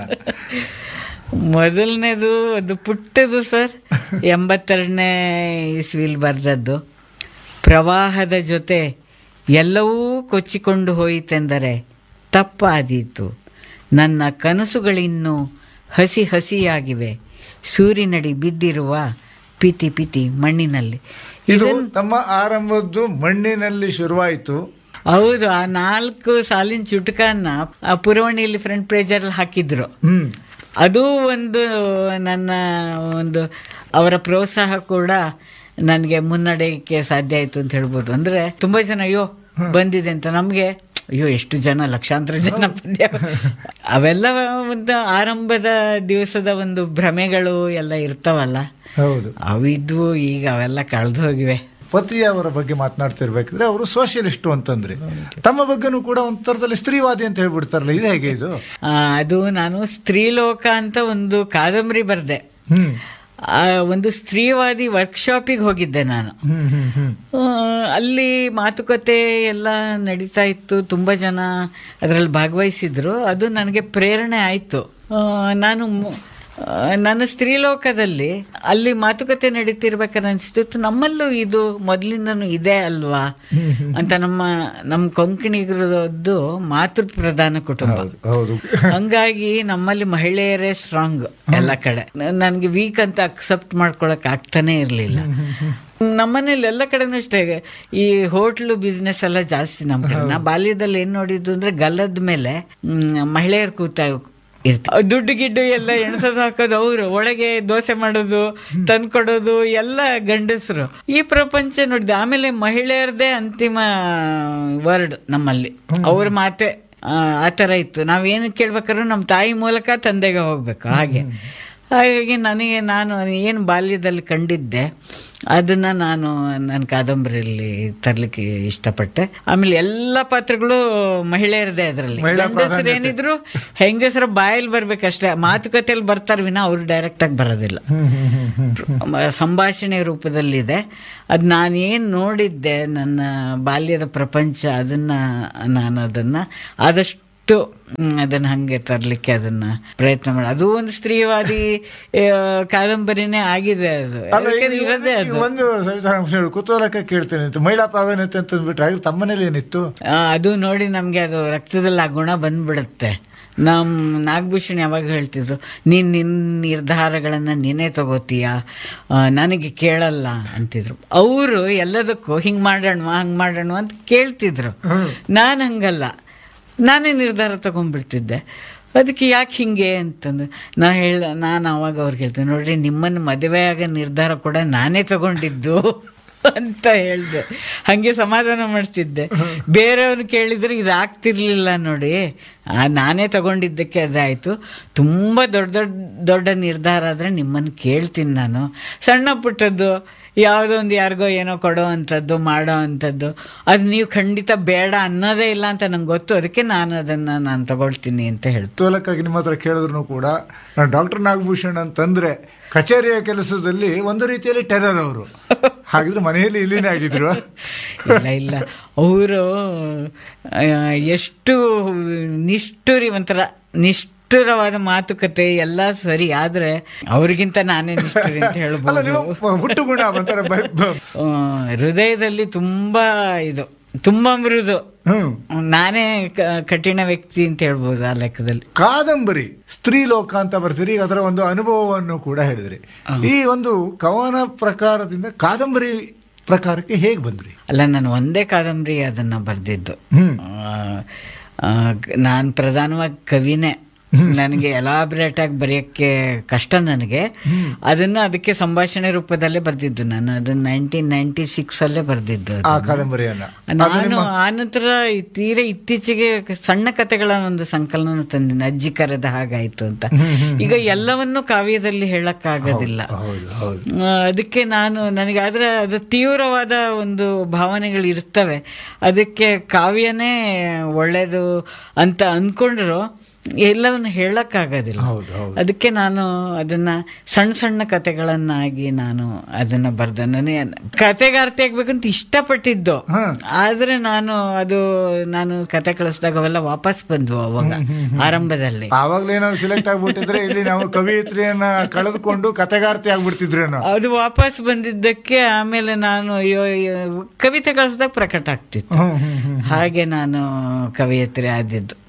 ಮೊದಲನೇದು ಅದು ಪುಟ್ಟದು ಸರ್ ಎಂಬತ್ತೆರಡನೇ ಇಸ್ವಿಲ್ ಬರೆದದ್ದು ಪ್ರವಾಹದ ಜೊತೆ ಎಲ್ಲವೂ ಕೊಚ್ಚಿಕೊಂಡು ಹೋಯಿತೆಂದರೆ ತಪ್ಪಾದೀತು ನನ್ನ ಕನಸುಗಳಿನ್ನೂ ಹಸಿ ಹಸಿಯಾಗಿವೆ ಸೂರಿನಡಿ ಬಿದ್ದಿರುವ ಪೀತಿ ಪೀತಿ ಮಣ್ಣಿನಲ್ಲಿ ಇದು ತಮ್ಮ ಆರಂಭದ್ದು ಮಣ್ಣಿನಲ್ಲಿ ಶುರುವಾಯಿತು ಹೌದು ಆ ನಾಲ್ಕು ಸಾಲಿನ ಚುಟುಕನ್ನ ಆ ಪುರವಣಿಯಲ್ಲಿ ಫ್ರಂಟ್ ಪೇಜಲ್ಲಿ ಹಾಕಿದ್ರು ಹ್ಮ್ ಅದು ಒಂದು ನನ್ನ ಒಂದು ಅವರ ಪ್ರೋತ್ಸಾಹ ಕೂಡ ನನಗೆ ಮುನ್ನಡೆಯಕ್ಕೆ ಸಾಧ್ಯ ಆಯಿತು ಅಂತ ಹೇಳ್ಬೋದು ಅಂದ್ರೆ ತುಂಬಾ ಜನ ಅಯ್ಯೋ ಬಂದಿದೆ ಅಂತ ನಮಗೆ ಅಯ್ಯೋ ಎಷ್ಟು ಜನ ಲಕ್ಷಾಂತರ ಜನ ಪದ್ಯ ಅವೆಲ್ಲ ಒಂದು ಆರಂಭದ ದಿವಸದ ಒಂದು ಭ್ರಮೆಗಳು ಎಲ್ಲ ಇರ್ತಾವಲ್ಲ ಹೌದು ಅವಿದ್ವು ಈಗ ಅವೆಲ್ಲ ಕಳೆದು ಹೋಗಿವೆ ಪತಿ ಅವರ ಬಗ್ಗೆ ಮಾತನಾಡ್ತಿರ್ಬೇಕಿದ್ರೆ ಅವರು ಸೋಷಿಯಲಿಸ್ಟು ಅಂತಂದ್ರೆ ತಮ್ಮ ಬಗ್ಗೆನೂ ಕೂಡ ಒಂದು ಥರದಲ್ಲಿ ಸ್ತ್ರೀವಾದಿ ಅಂತ ಹೇಳ್ಬಿಡ್ತಾರಲ್ಲ ಇದು ಹೇಗೆ ಇದು ಆ, ಅದು ನಾನು ಸ್ತ್ರೀಲೋಕ ಅಂತ ಒಂದು ಕಾದಂಬರಿ ಬರೆದೆ ಹ್ಮ್ ಆ ಒಂದು ಸ್ತ್ರೀವಾದಿ ವರ್ಕ್ಶಾಪಿಗೆ ಹೋಗಿದ್ದೆ ನಾನು ಹ್ಮ್ ಹ್ಮ್ ಹ್ಮ್ ಆ, ಅಲ್ಲಿ ಮಾತುಕತೆ ಎಲ್ಲ ನಡೀತಾ ಇತ್ತು ತುಂಬ ಜನ ಅದರಲ್ಲಿ ಭಾಗವಹಿಸಿದ್ರು ಅದು ನನಗೆ ಪ್ರೇರಣೆ ಆಯಿತು ನಾನು ಮು- ಆ, ನನ್ನ ಸ್ತ್ರೀಲೋಕದಲ್ಲಿ ಅಲ್ಲಿ ಮಾತುಕತೆ ನಡೀತಿರ್ಬೇಕಾದ್ರೆ ಅನಿಸ್ತಿತ್ತು ನಮ್ಮಲ್ಲೂ ಇದು ಮೊದಲಿಂದನೂ ಇದೆ ಅಲ್ವಾ ಅಂತ ನಮ್ಮ ನಮ್ಮ ಕೊಂಕಣಿಗರದ್ದು ಮಾತೃ ಪ್ರಧಾನ ಕುಟುಂಬ ಹೌದು ಹೌದು ಹಂಗಾಗಿ ನಮ್ಮಲ್ಲಿ ಮಹಿಳೆಯರೇ ಸ್ಟ್ರಾಂಗ್ ಎಲ್ಲ ಕಡೆ ನನಗೆ ವೀಕ್ ಅಂತ ಅಕ್ಸೆಪ್ಟ್ ಮಾಡ್ಕೊಳಕ್ ಆಗ್ತಾನೆ ಇರಲಿಲ್ಲ ನಮ್ಮನೇಲಿ ಎಲ್ಲ ಕಡೆನೂ ಅಷ್ಟೇ ಈ ಹೋಟ್ಲು ಬಿಸ್ನೆಸ್ ಎಲ್ಲ ಜಾಸ್ತಿ ನಮ್ಮ ಕಡೆ ನಾ ಬಾಲ್ಯದಲ್ಲಿ ಏನ್ ನೋಡಿದ್ದು ಅಂದ್ರೆ ಗಲ್ಲದ ಮೇಲೆ ಮ್, ಮಹಿಳೆಯರು ಕೂತ ಇರ್ತಾರೆ ದುಡ್ಡು ಗಿಡ್ಡು ಎಲ್ಲ ಎಣಸೋದು ಹಾಕೋದು ಅವರು ಒಳಗೆ ದೋಸೆ ಮಾಡೋದು ತಂದ್ಕೊಡೋದು ಎಲ್ಲ ಗಂಡಸರು ಈ ಪ್ರಪಂಚ ನೋಡಿದೆ ಆಮೇಲೆ ಮಹಿಳೆಯರದೇ ಅಂತಿಮ ವರ್ಡ್ ನಮ್ಮಲ್ಲಿ ಅವ್ರ ಮಾತೆ ಆ, ಆ ಥರ ಇತ್ತು ನಾವೇನು ಕೇಳ್ಬೇಕಾದ್ರೂ ನಮ್ಮ ತಾಯಿ ಮೂಲಕ ತಂದೆಗೆ ಹೋಗ್ಬೇಕು ಹಾಗೆ ಹಾಗಾಗಿ ನನಗೆ ನಾನು ಏನು ಬಾಲ್ಯದಲ್ಲಿ ಕಂಡಿದ್ದೆ ಅದನ್ನ ನಾನು ನನ್ನ ಕಾದಂಬರಿಯಲ್ಲಿ ತರಲಿಕ್ಕೆ ಇಷ್ಟಪಟ್ಟೆ ಆಮೇಲೆ ಎಲ್ಲ ಪಾತ್ರಗಳು ಮಹಿಳೆಯರದೇ ಅದರಲ್ಲಿ ಮಹಿಳಾ ಗಂಡಸರು ಏನಿದ್ರು ಹೆಂಗಸರ ಬಾಯಲ್ಲಿ ಬರ್ಬೇಕಷ್ಟೇ ಮಾತುಕತೆಯಲ್ಲಿ ಬರ್ತಾರೆ ವಿನ ಅವರು ಡೈರೆಕ್ಟ್ ಆಗಿ ಬರೋದಿಲ್ಲ ಮ- ಸಂಭಾಷಣೆ ರೂಪದಲ್ಲಿದೆ ಅದು ನಾನೇನು ನೋಡಿದ್ದೆ ನನ್ನ ಬಾಲ್ಯದ ಪ್ರಪಂಚ ಅದನ್ನ ನಾನು ಅದನ್ನ ಆದಷ್ಟು ಮ್, ಅದನ್ನ ಹಂಗೆ ತರಲಿಕ್ಕೆ ಅದನ್ನ ಪ್ರಯತ್ನ ಮಾಡಿ ಅದು ಒಂದು ಸ್ತ್ರೀವಾದಿ ಆ, ಕಾದಂಬರಿನೇ ಆಗಿದೆ ಅದು ಅಲ್ಲ ಈಗ ಯಾಕಂದ್ರೆ ಇರೋದೇ ಈಗ ಅದು ಒಂದು ಸವಿತಾ ರಾಮಕೃಷ್ಣ ಹೇಳಿ, ಕುತೂಹಲಕ್ಕೆ ಕೇಳ್ತೇನೆ ಅಂತ ಮಹಿಳಾ ಪ್ರಾಧಾನ್ಯತೆ ಅಂತ ಅಂದ್ಬಿಟ್ರೆ ಆಗ ತಮ್ಮ ಮನೇಲಿ ಏನಿತ್ತು ಆ, ಅದು ನೋಡಿ ನಮಗೆ ಅದು ರಕ್ತದಲ್ಲಿ ಆ ಗುಣ ಬಂದ್ಬಿಡುತ್ತೆ ನಮ್ಮ ನಾಗಭೂಷಣ್ ಯಾವಾಗ ಹೇಳ್ತಿದ್ರು ನೀನು ನಿನ್ನ ನಿರ್ಧಾರಗಳನ್ನು ನೀನೇ ತಗೋತೀಯ ಆ, ನನಗೆ ಕೇಳಲ್ಲ ಅಂತಿದ್ರು ಅವರು ಎಲ್ಲದಕ್ಕೂ ಹಿಂಗೆ ಮಾಡೋಣ ಹಂಗೆ ಮಾಡೋಣ ಅಂತ ಕೇಳ್ತಿದ್ರು ನಾನು ಹಂಗಲ್ಲ ನಾನೇ ನಿರ್ಧಾರ ತಗೊಂಡ್ಬಿಡ್ತಿದ್ದೆ ಅದಕ್ಕೆ ಯಾಕೆ ಹಿಂಗೆ ಅಂತಂದ್ರೆ ನಾ ಹೇಳ ನಾನು ಅವಾಗ ಅವ್ರಿಗೆ ಹೇಳ್ತೇನೆ ನೋಡ್ರಿ ನಿಮ್ಮನ್ನು ಮದುವೆ ಆಗೋ ನಿರ್ಧಾರ ಕೂಡ ನಾನೇ ತಗೊಂಡಿದ್ದು ಅಂತ ಹೇಳ್ದೆ ಹಂಗೆ ಸಮಾಧಾನ ಮಾಡ್ತಿದ್ದೆ ಬೇರೆಯವ್ರು ಕೇಳಿದ್ರೆ ಇದು ಆಗ್ತಿರ್ಲಿಲ್ಲ ನೋಡಿ ಆ, ನಾನೇ ತಗೊಂಡಿದ್ದಕ್ಕೆ ಅದಾಯಿತು ತುಂಬ ದೊಡ್ಡ ದೊಡ್ಡ ದೊಡ್ಡ ನಿರ್ಧಾರ ಆದರೆ ನಿಮ್ಮನ್ನು ಕೇಳ್ತೀನಿ ನಾನು ಸಣ್ಣ ಪುಟ್ಟದ್ದು ಯಾವುದೋ ಒಂದು ಯಾರಿಗೋ ಏನೋ ಕೊಡೋ ಅಂಥದ್ದು ಮಾಡೋ ಅಂಥದ್ದು ಅದು ನೀವು ಖಂಡಿತ ಬೇಡ ಅನ್ನೋದೇ ಇಲ್ಲ ಅಂತ ನಂಗೆ ಗೊತ್ತು ಅದಕ್ಕೆ ನಾನು ಅದನ್ನು ನಾನು ತಗೊಳ್ತೀನಿ ಅಂತ ಹೇಳ್ತೀನಿ ಕುತೂಹಲಕ್ಕಾಗಿ ನಿಮ್ಮ ಹತ್ರ ಕೇಳಿದ್ರು ಕೂಡ ನಾನು ಡಾಕ್ಟರ್ ನಾಗಭೂಷಣ್ ಅಂತಂದ್ರೆ ಕಚೇರಿಯ ಕೆಲಸದಲ್ಲಿ ಒಂದು ರೀತಿಯಲ್ಲಿ ಟೆರರ್ ಅವರು ಹಾಗಿದ್ರೆ ಮನೆಯಲ್ಲಿ ಇಲ್ಲಿನೇ ಆಗಿದ್ರು ಇಲ್ಲ ಇಲ್ಲ ಅವರು ಎಷ್ಟು ನಿಷ್ಠುರಿ ಒಂಥರ ನಿಷ್ಠುರವಾದ ಮಾತುಕತೆ ಎಲ್ಲ ಸರಿ ಆದ್ರೆ ಅವ್ರಿಗಿಂತ ನಾನೇ ನಿಷ್ಠುರಿ ಅಂತ ಅಲ್ಲ ಹೇಳ್ಬೋದು ನೀವು ಹುಟ್ಟು ಗುಣ ಒಂಥರ ಬ- ಬ- ಆ, ಹೃದಯದಲ್ಲಿ ತುಂಬಾ ಇದು ತುಂಬಾ ಮೃದು ಹ್ಮ್ ನಾನೇ ಕ- ಕಠಿಣ ವ್ಯಕ್ತಿ ಅಂತ ಹೇಳ್ಬೋದು ಆ ಲೆಕ್ಕದಲ್ಲಿ ಕಾದಂಬರಿ ಸ್ತ್ರೀ ಲೋಕ ಅಂತ ಬರ್ತೀರಿ ಈಗ ಅದರ ಒಂದು ಅನುಭವವನ್ನು ಕೂಡ ಹೇಳಿದ್ರಿ ಈ ಒಂದು ಕವನ ಪ್ರಕಾರದಿಂದ ಕಾದಂಬರಿ ಪ್ರಕಾರಕ್ಕೆ ಹೇಗೆ ಬಂದ್ರಿ ಅಲ್ಲ ನಾನು ಒಂದೇ ಕಾದಂಬರಿ ಅದನ್ನ ಬರೆದಿದ್ದು ಹ್ಮ್. ನಾನು ಪ್ರಧಾನವಾಗಿ ಕವಿನೇ ನನಗೆ ಎಲಾಬ್ರೇಟ್ ಆಗಿ ಬರೆಯೋಕ್ಕೆ ಕಷ್ಟ ನನಗೆ ಅದನ್ನ ಅದಕ್ಕೆ ಸಂಭಾಷಣೆ ರೂಪದಲ್ಲೇ ಬರೆದಿದ್ದು ನಾನು ಅದನ್ನ ನೈನ್ಟೀನ್ ನೈನ್ಟಿ ಸಿಕ್ಸ್ ಅಲ್ಲೇ ಬರೆದಿದ್ದು ಆ ಕಾದಂಬರಿಯನ್ನ ನಾನು ಆನಂತರ ಈ ತೀರಾ ಇತ್ತೀಚೆಗೆ ಸಣ್ಣ ಕಥೆಗಳ ಒಂದು ಸಂಕಲನ ತಂದಿನಿ ಅಜ್ಜಿ ಕರೆದ ಹಾಗಾಯ್ತು ಅಂತ ಈಗ ಎಲ್ಲವನ್ನೂ ಕಾವ್ಯದಲ್ಲಿ ಹೇಳಕ್ಕಾಗೋದಿಲ್ಲ ಹೌದು ಹೌದು ಆ, ಅದಕ್ಕೆ ನಾನು ನನಗೆ ಆದ್ರೆ ಅದು ತೀವ್ರವಾದ ಒಂದು ಭಾವನೆಗಳು ಇರ್ತವೆ ಅದಕ್ಕೆ ಕಾವ್ಯನೇ ಒಳ್ಳೇದು ಅಂತ ಅನ್ಕೊಂಡ್ರು ಎಲ್ಲವನ್ನು ಹೇಳಕ್ಕಾಗೋದಿಲ್ಲ ಹೌದು ಹೌದು ಅದಕ್ಕೆ ನಾನು ಅದನ್ನ ಸಣ್ಣ ಸಣ್ಣ ಕತೆಗಳನ್ನಾಗಿ ನಾನು ಅದನ್ನ ಬರ್ದೆ ನನಗೆ ಕತೆಗಾರ್ತಿ ಆಗ್ಬೇಕಂತ ಇಷ್ಟಪಟ್ಟಿದ್ದು ಹಾ. ಆದ್ರೆ ನಾನು ಅದು ನಾನು ಕತೆ ಕಳಿಸಿದಾಗ ಅವೆಲ್ಲ ವಾಪಸ್ ಬಂದ್ವು ಅವಾಗ ಆರಂಭದಲ್ಲಿ ಆವಾಗಲೇ ನಾವು ಸಿಲೆಕ್ಟ್ ಆಗ್ಬಿಟ್ಟಿದ್ರೆ ಇಲ್ಲಿ ನಾವು ಕವಿಯತ್ರಿಯನ್ನ ಕಳೆದುಕೊಂಡು ಕತೆಗಾರ್ತಿ ಆಗ್ಬಿಡ್ತಿದ್ರೇನೋ ಅದು ವಾಪಸ್ ಬಂದಿದ್ದಕ್ಕೆ ಆಮೇಲೆ ನಾನು ಅಯ್ಯೋ ಅಯ್ಯೋ, ಕವಿತೆ ಕಳಿಸಿದಾಗ ಪ್ರಕಟ ಆಗ್ತಿತ್ತು ಹ್ಮ್ ಹ್ಮ್ ಹ್ಮ್ ಹಾಗೆ ನಾನು ಕವಿಯತ್ರಿ ಆದಿದ್ದು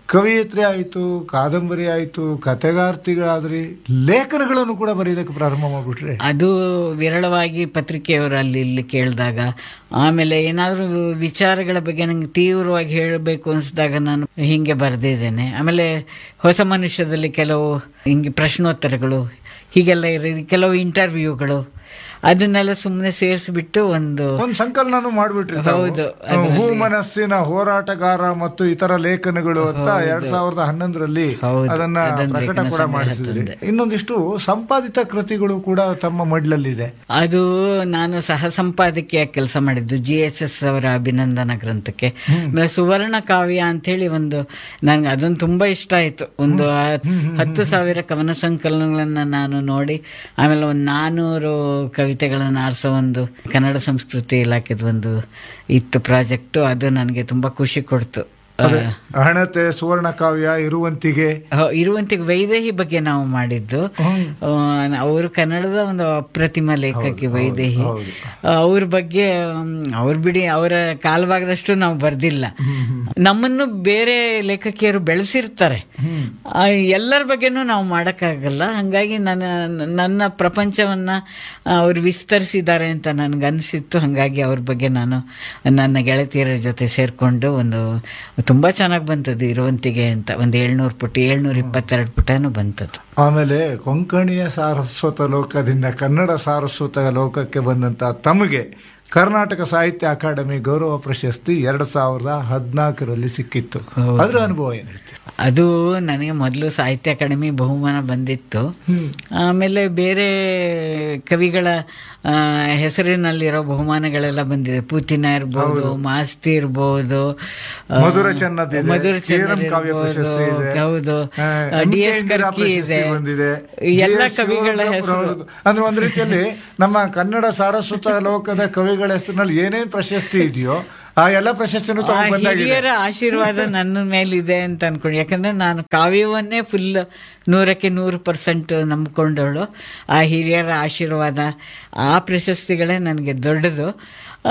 ಕವಿಯತ್ರಿ ಆಯಿತು ಕಾದಂಬರಿ ಆಯಿತು ಕತೆಗಾರ್ತಿಗಳಾದ್ರಿ ಲೇಖನಗಳನ್ನು ಕೂಡ ಬರೆಯೋದಕ್ಕೆ ಪ್ರಾರಂಭ ಮಾಡಿಬಿಟ್ರೆ ಅದು ವಿರಳವಾಗಿ ಪತ್ರಿಕೆಯವರು ಅಲ್ಲಿ ಇಲ್ಲಿ ಕೇಳಿದಾಗ ಆಮೇಲೆ ಏನಾದರೂ ವಿಚಾರಗಳ ಬಗ್ಗೆ ನಂಗೆ ತೀವ್ರವಾಗಿ ಹೇಳಬೇಕು ಅನಿಸಿದಾಗ ನಾನು ಹಿಂಗೆ ಬರೆದಿದ್ದೇನೆ ಆಮೇಲೆ ಹೊಸ ಮನುಷ್ಯದಲ್ಲಿ ಕೆಲವು ಹಿಂಗೆ ಪ್ರಶ್ನೋತ್ತರಗಳು ಹೀಗೆಲ್ಲ ಇರೋ ಕೆಲವು ಇಂಟರ್ವ್ಯೂಗಳು ಅದನ್ನೆಲ್ಲ ಸುಮ್ಮನೆ ಸೇರಿಸ್ಬಿಟ್ಟು ಒಂದು ಒಂದು ಸಂಕಲನನು ಮಾಡ್ಬಿಟ್ರಿ ತಾವು. ಹೌದು, ಹೂ ಮನಸ್ಸಿನ ಹೋರಾಟಗಾರ ಮತ್ತು ಇತರ ಲೇಖನಗಳು ಅಂತ ಎರಡ್ ಸಾವಿರದ ಹನ್ನೊಂದರಲ್ಲಿ ಹೌದು, ಅದನ್ನ ಅದನ್ನ ಪ್ರಕಟ ಲೇಖನ ಕೂಡ ಸಂಗ್ರಹ ಮಾಡಿಸಿದ್ರಿ ತಂದೆ. ಇನ್ನೊಂದಿಷ್ಟು ಸಂಪಾದಿತ ಕೃತಿಗಳು ಕೂಡ ತಮ್ಮ ಮಡ್ಲಲ್ಲಿದೆ ಅದು ನಾನು ಸಹ ಸಂಪಾದಕಿಯ ಕೆಲಸ ಮಾಡಿದ್ದು ಜಿ ಎಸ್ ಎಸ್ ಅವರ ಅಭಿನಂದನಾ ಗ್ರಂಥಕ್ಕೆ ಆಮೇಲೆ ಸುವರ್ಣ ಕಾವ್ಯ ಅಂತೇಳಿ ಒಂದು ನನಗೆ ಅದೊಂದು ತುಂಬಾ ಇಷ್ಟ ಆಯಿತು ಒಂದು ಹ- ಹತ್ತು ಸಾವಿರ ಕವನ ಸಂಕಲನಗಳನ್ನು ನಾನು ನೋಡಿ ಆಮೇಲೆ ಒಂದು ನಾನ್ನೂರು ಕವಿತೆಗಳನ್ನು ಆರಿಸೋ ಒಂದು ಕನ್ನಡ ಸಂಸ್ಕೃತಿ ಇಲಾಖೆದು ಒಂದು ಇತ್ತು ಪ್ರಾಜೆಕ್ಟು ಅದು ನನಗೆ ತುಂಬಾ ಖುಷಿ ಕೊಡ್ತು ಆ, ಹಣತೆ ಸುವರ್ಣ ಕಾವ್ಯ ಇರುವಂತಿಗೆ ಹ- ಇರುವಂತಿಗೆ ವೈದೇಹಿ ಬಗ್ಗೆ ನಾವು ಮಾಡಿದ್ದು ಅವರು ಕನ್ನಡದ ಒಂದು ಅಪ್ರತಿಮ ಲೇಖಕಿ ವೈದೇಹಿ ಹೌದು. ಅವ್ರ ಬಗ್ಗೆ ಅವ್ರ ಬಿಡಿ ಅವರ ಕಾಲಭಾಗದಷ್ಟು ನಾವು ಬರ್ದಿಲ್ಲ ನಮ್ಮನ್ನು ಬೇರೆ ಲೇಖಕಿಯರು ಬೆಳೆಸಿರ್ತಾರೆ ಆ, ಎಲ್ಲರ ಬಗ್ಗೆನೂ ನಾವು ಮಾಡೋಕ್ಕಾಗಲ್ಲ ಹಾಗಾಗಿ ನನ್ನ ನನ್ನ ಪ್ರಪಂಚವನ್ನ ಅವ್ರು ವಿಸ್ತರಿಸಿದ್ದಾರೆ ಅಂತ ನನಗನ್ಸಿತ್ತು ಹಾಗಾಗಿ ಅವ್ರ ಬಗ್ಗೆ ನಾನು ನನ್ನ ಗೆಳತಿಯರ ಜೊತೆ ಸೇರಿಕೊಂಡು ಒಂದು ತುಂಬ ಚೆನ್ನಾಗಿ ಬಂತದ್ದು ಇರುವಂತಿಗೆ ಅಂತ ಒಂದು ಏಳ್ನೂರು ಪುಟ ಏಳ್ನೂರ ಇಪ್ಪತ್ತೆರಡು ಪುಟನೂ ಬಂತದ್ದು ಆಮೇಲೆ ಕೊಂಕಣಿಯ ಸಾರಸ್ವತ ಲೋಕದಿಂದ ಕನ್ನಡ ಸಾರಸ್ವತ ಲೋಕಕ್ಕೆ ಬಂದಂತ ತಮಗೆ ಕರ್ನಾಟಕ ಸಾಹಿತ್ಯ ಅಕಾಡೆಮಿ ಗೌರವ ಪ್ರಶಸ್ತಿ ಎರಡ್ ಸಾವಿರದ ಹದಿನಾಲ್ಕರಲ್ಲಿ ಸಿಕ್ಕಿತ್ತು ಅದರ ಅನುಭವ ಏನ್ ಹೇಳ್ತೀರಿ ಅದು ನನಗೆ ಮೊದಲು ಸಾಹಿತ್ಯ ಅಕಾಡೆಮಿ ಬಹುಮಾನ ಬಂದಿತ್ತು ಆಮೇಲೆ ಬೇರೆ ಕವಿಗಳ ಆ, ಹೆಸರಿನಲ್ಲಿರೋ ಬಹುಮಾನಗಳೆಲ್ಲ ಬಂದಿದೆ ಪೂತಿನ ಇರ್ಬೋದು ಮಾಸ್ತಿ ಇರ್ಬೋದು ಆ, ಮಧುರ ಚೆನ್ನದಿದೆ, ಮಧುರ ಚೇರಂ ಕಾವ್ಯ ಇರ್ಬೋದು, ಪ್ರಶಸ್ತಿ ಇದೆ. ಹೌದು ಆ, D M S K Indira Karki ಪ್ರಶಸ್ತಿ ಇದೆ ಬಂದಿದೆ. ಎಲ್ಲ ಜಿ ಎಸ್ ಕವಿಗಳ ಶಿವರುದ್ರಪ್ಪ ಹೆಸರು ಅವರದ್ದು. ಅಂದ್ರೆ ಒಂದ್ ರೀತಿಯಲ್ಲಿ ನಮ್ಮ ಕನ್ನಡ ಸಾರಸ್ವತ ಲೋಕದ ಕವಿಗಳ ಹೆಸರಿನಲ್ಲಿ ಏನೇನ್ ಪ್ರಶಸ್ತಿ ಇದೆಯೋ ಆ ಎಲ್ಲ ಪ್ರಶಸ್ತಿನೂ ಆ ತಗೊಂಡ್ ಬಂದಾಗಿದೆ ಹಿರಿಯರ ಆಶೀರ್ವಾದ ನನ್ನ ಮೇಲಿದೆ ಅಂತ ಅನ್ಕೊಂಡು ಯಾಕಂದ್ರೆ ನಾನು ಕಾವ್ಯವನ್ನೇ ಫುಲ್ ನೂರಕ್ಕೆ ನೂರು ಪರ್ಸೆಂಟ್ ನಂಬ್ಕೊಂಡವಳು ಆ ಹಿರಿಯರ ಆಶೀರ್ವಾದ ಆ ಪ್ರಶಸ್ತಿಗಳೇ ನನಗೆ ದೊಡ್ಡದು ಆ,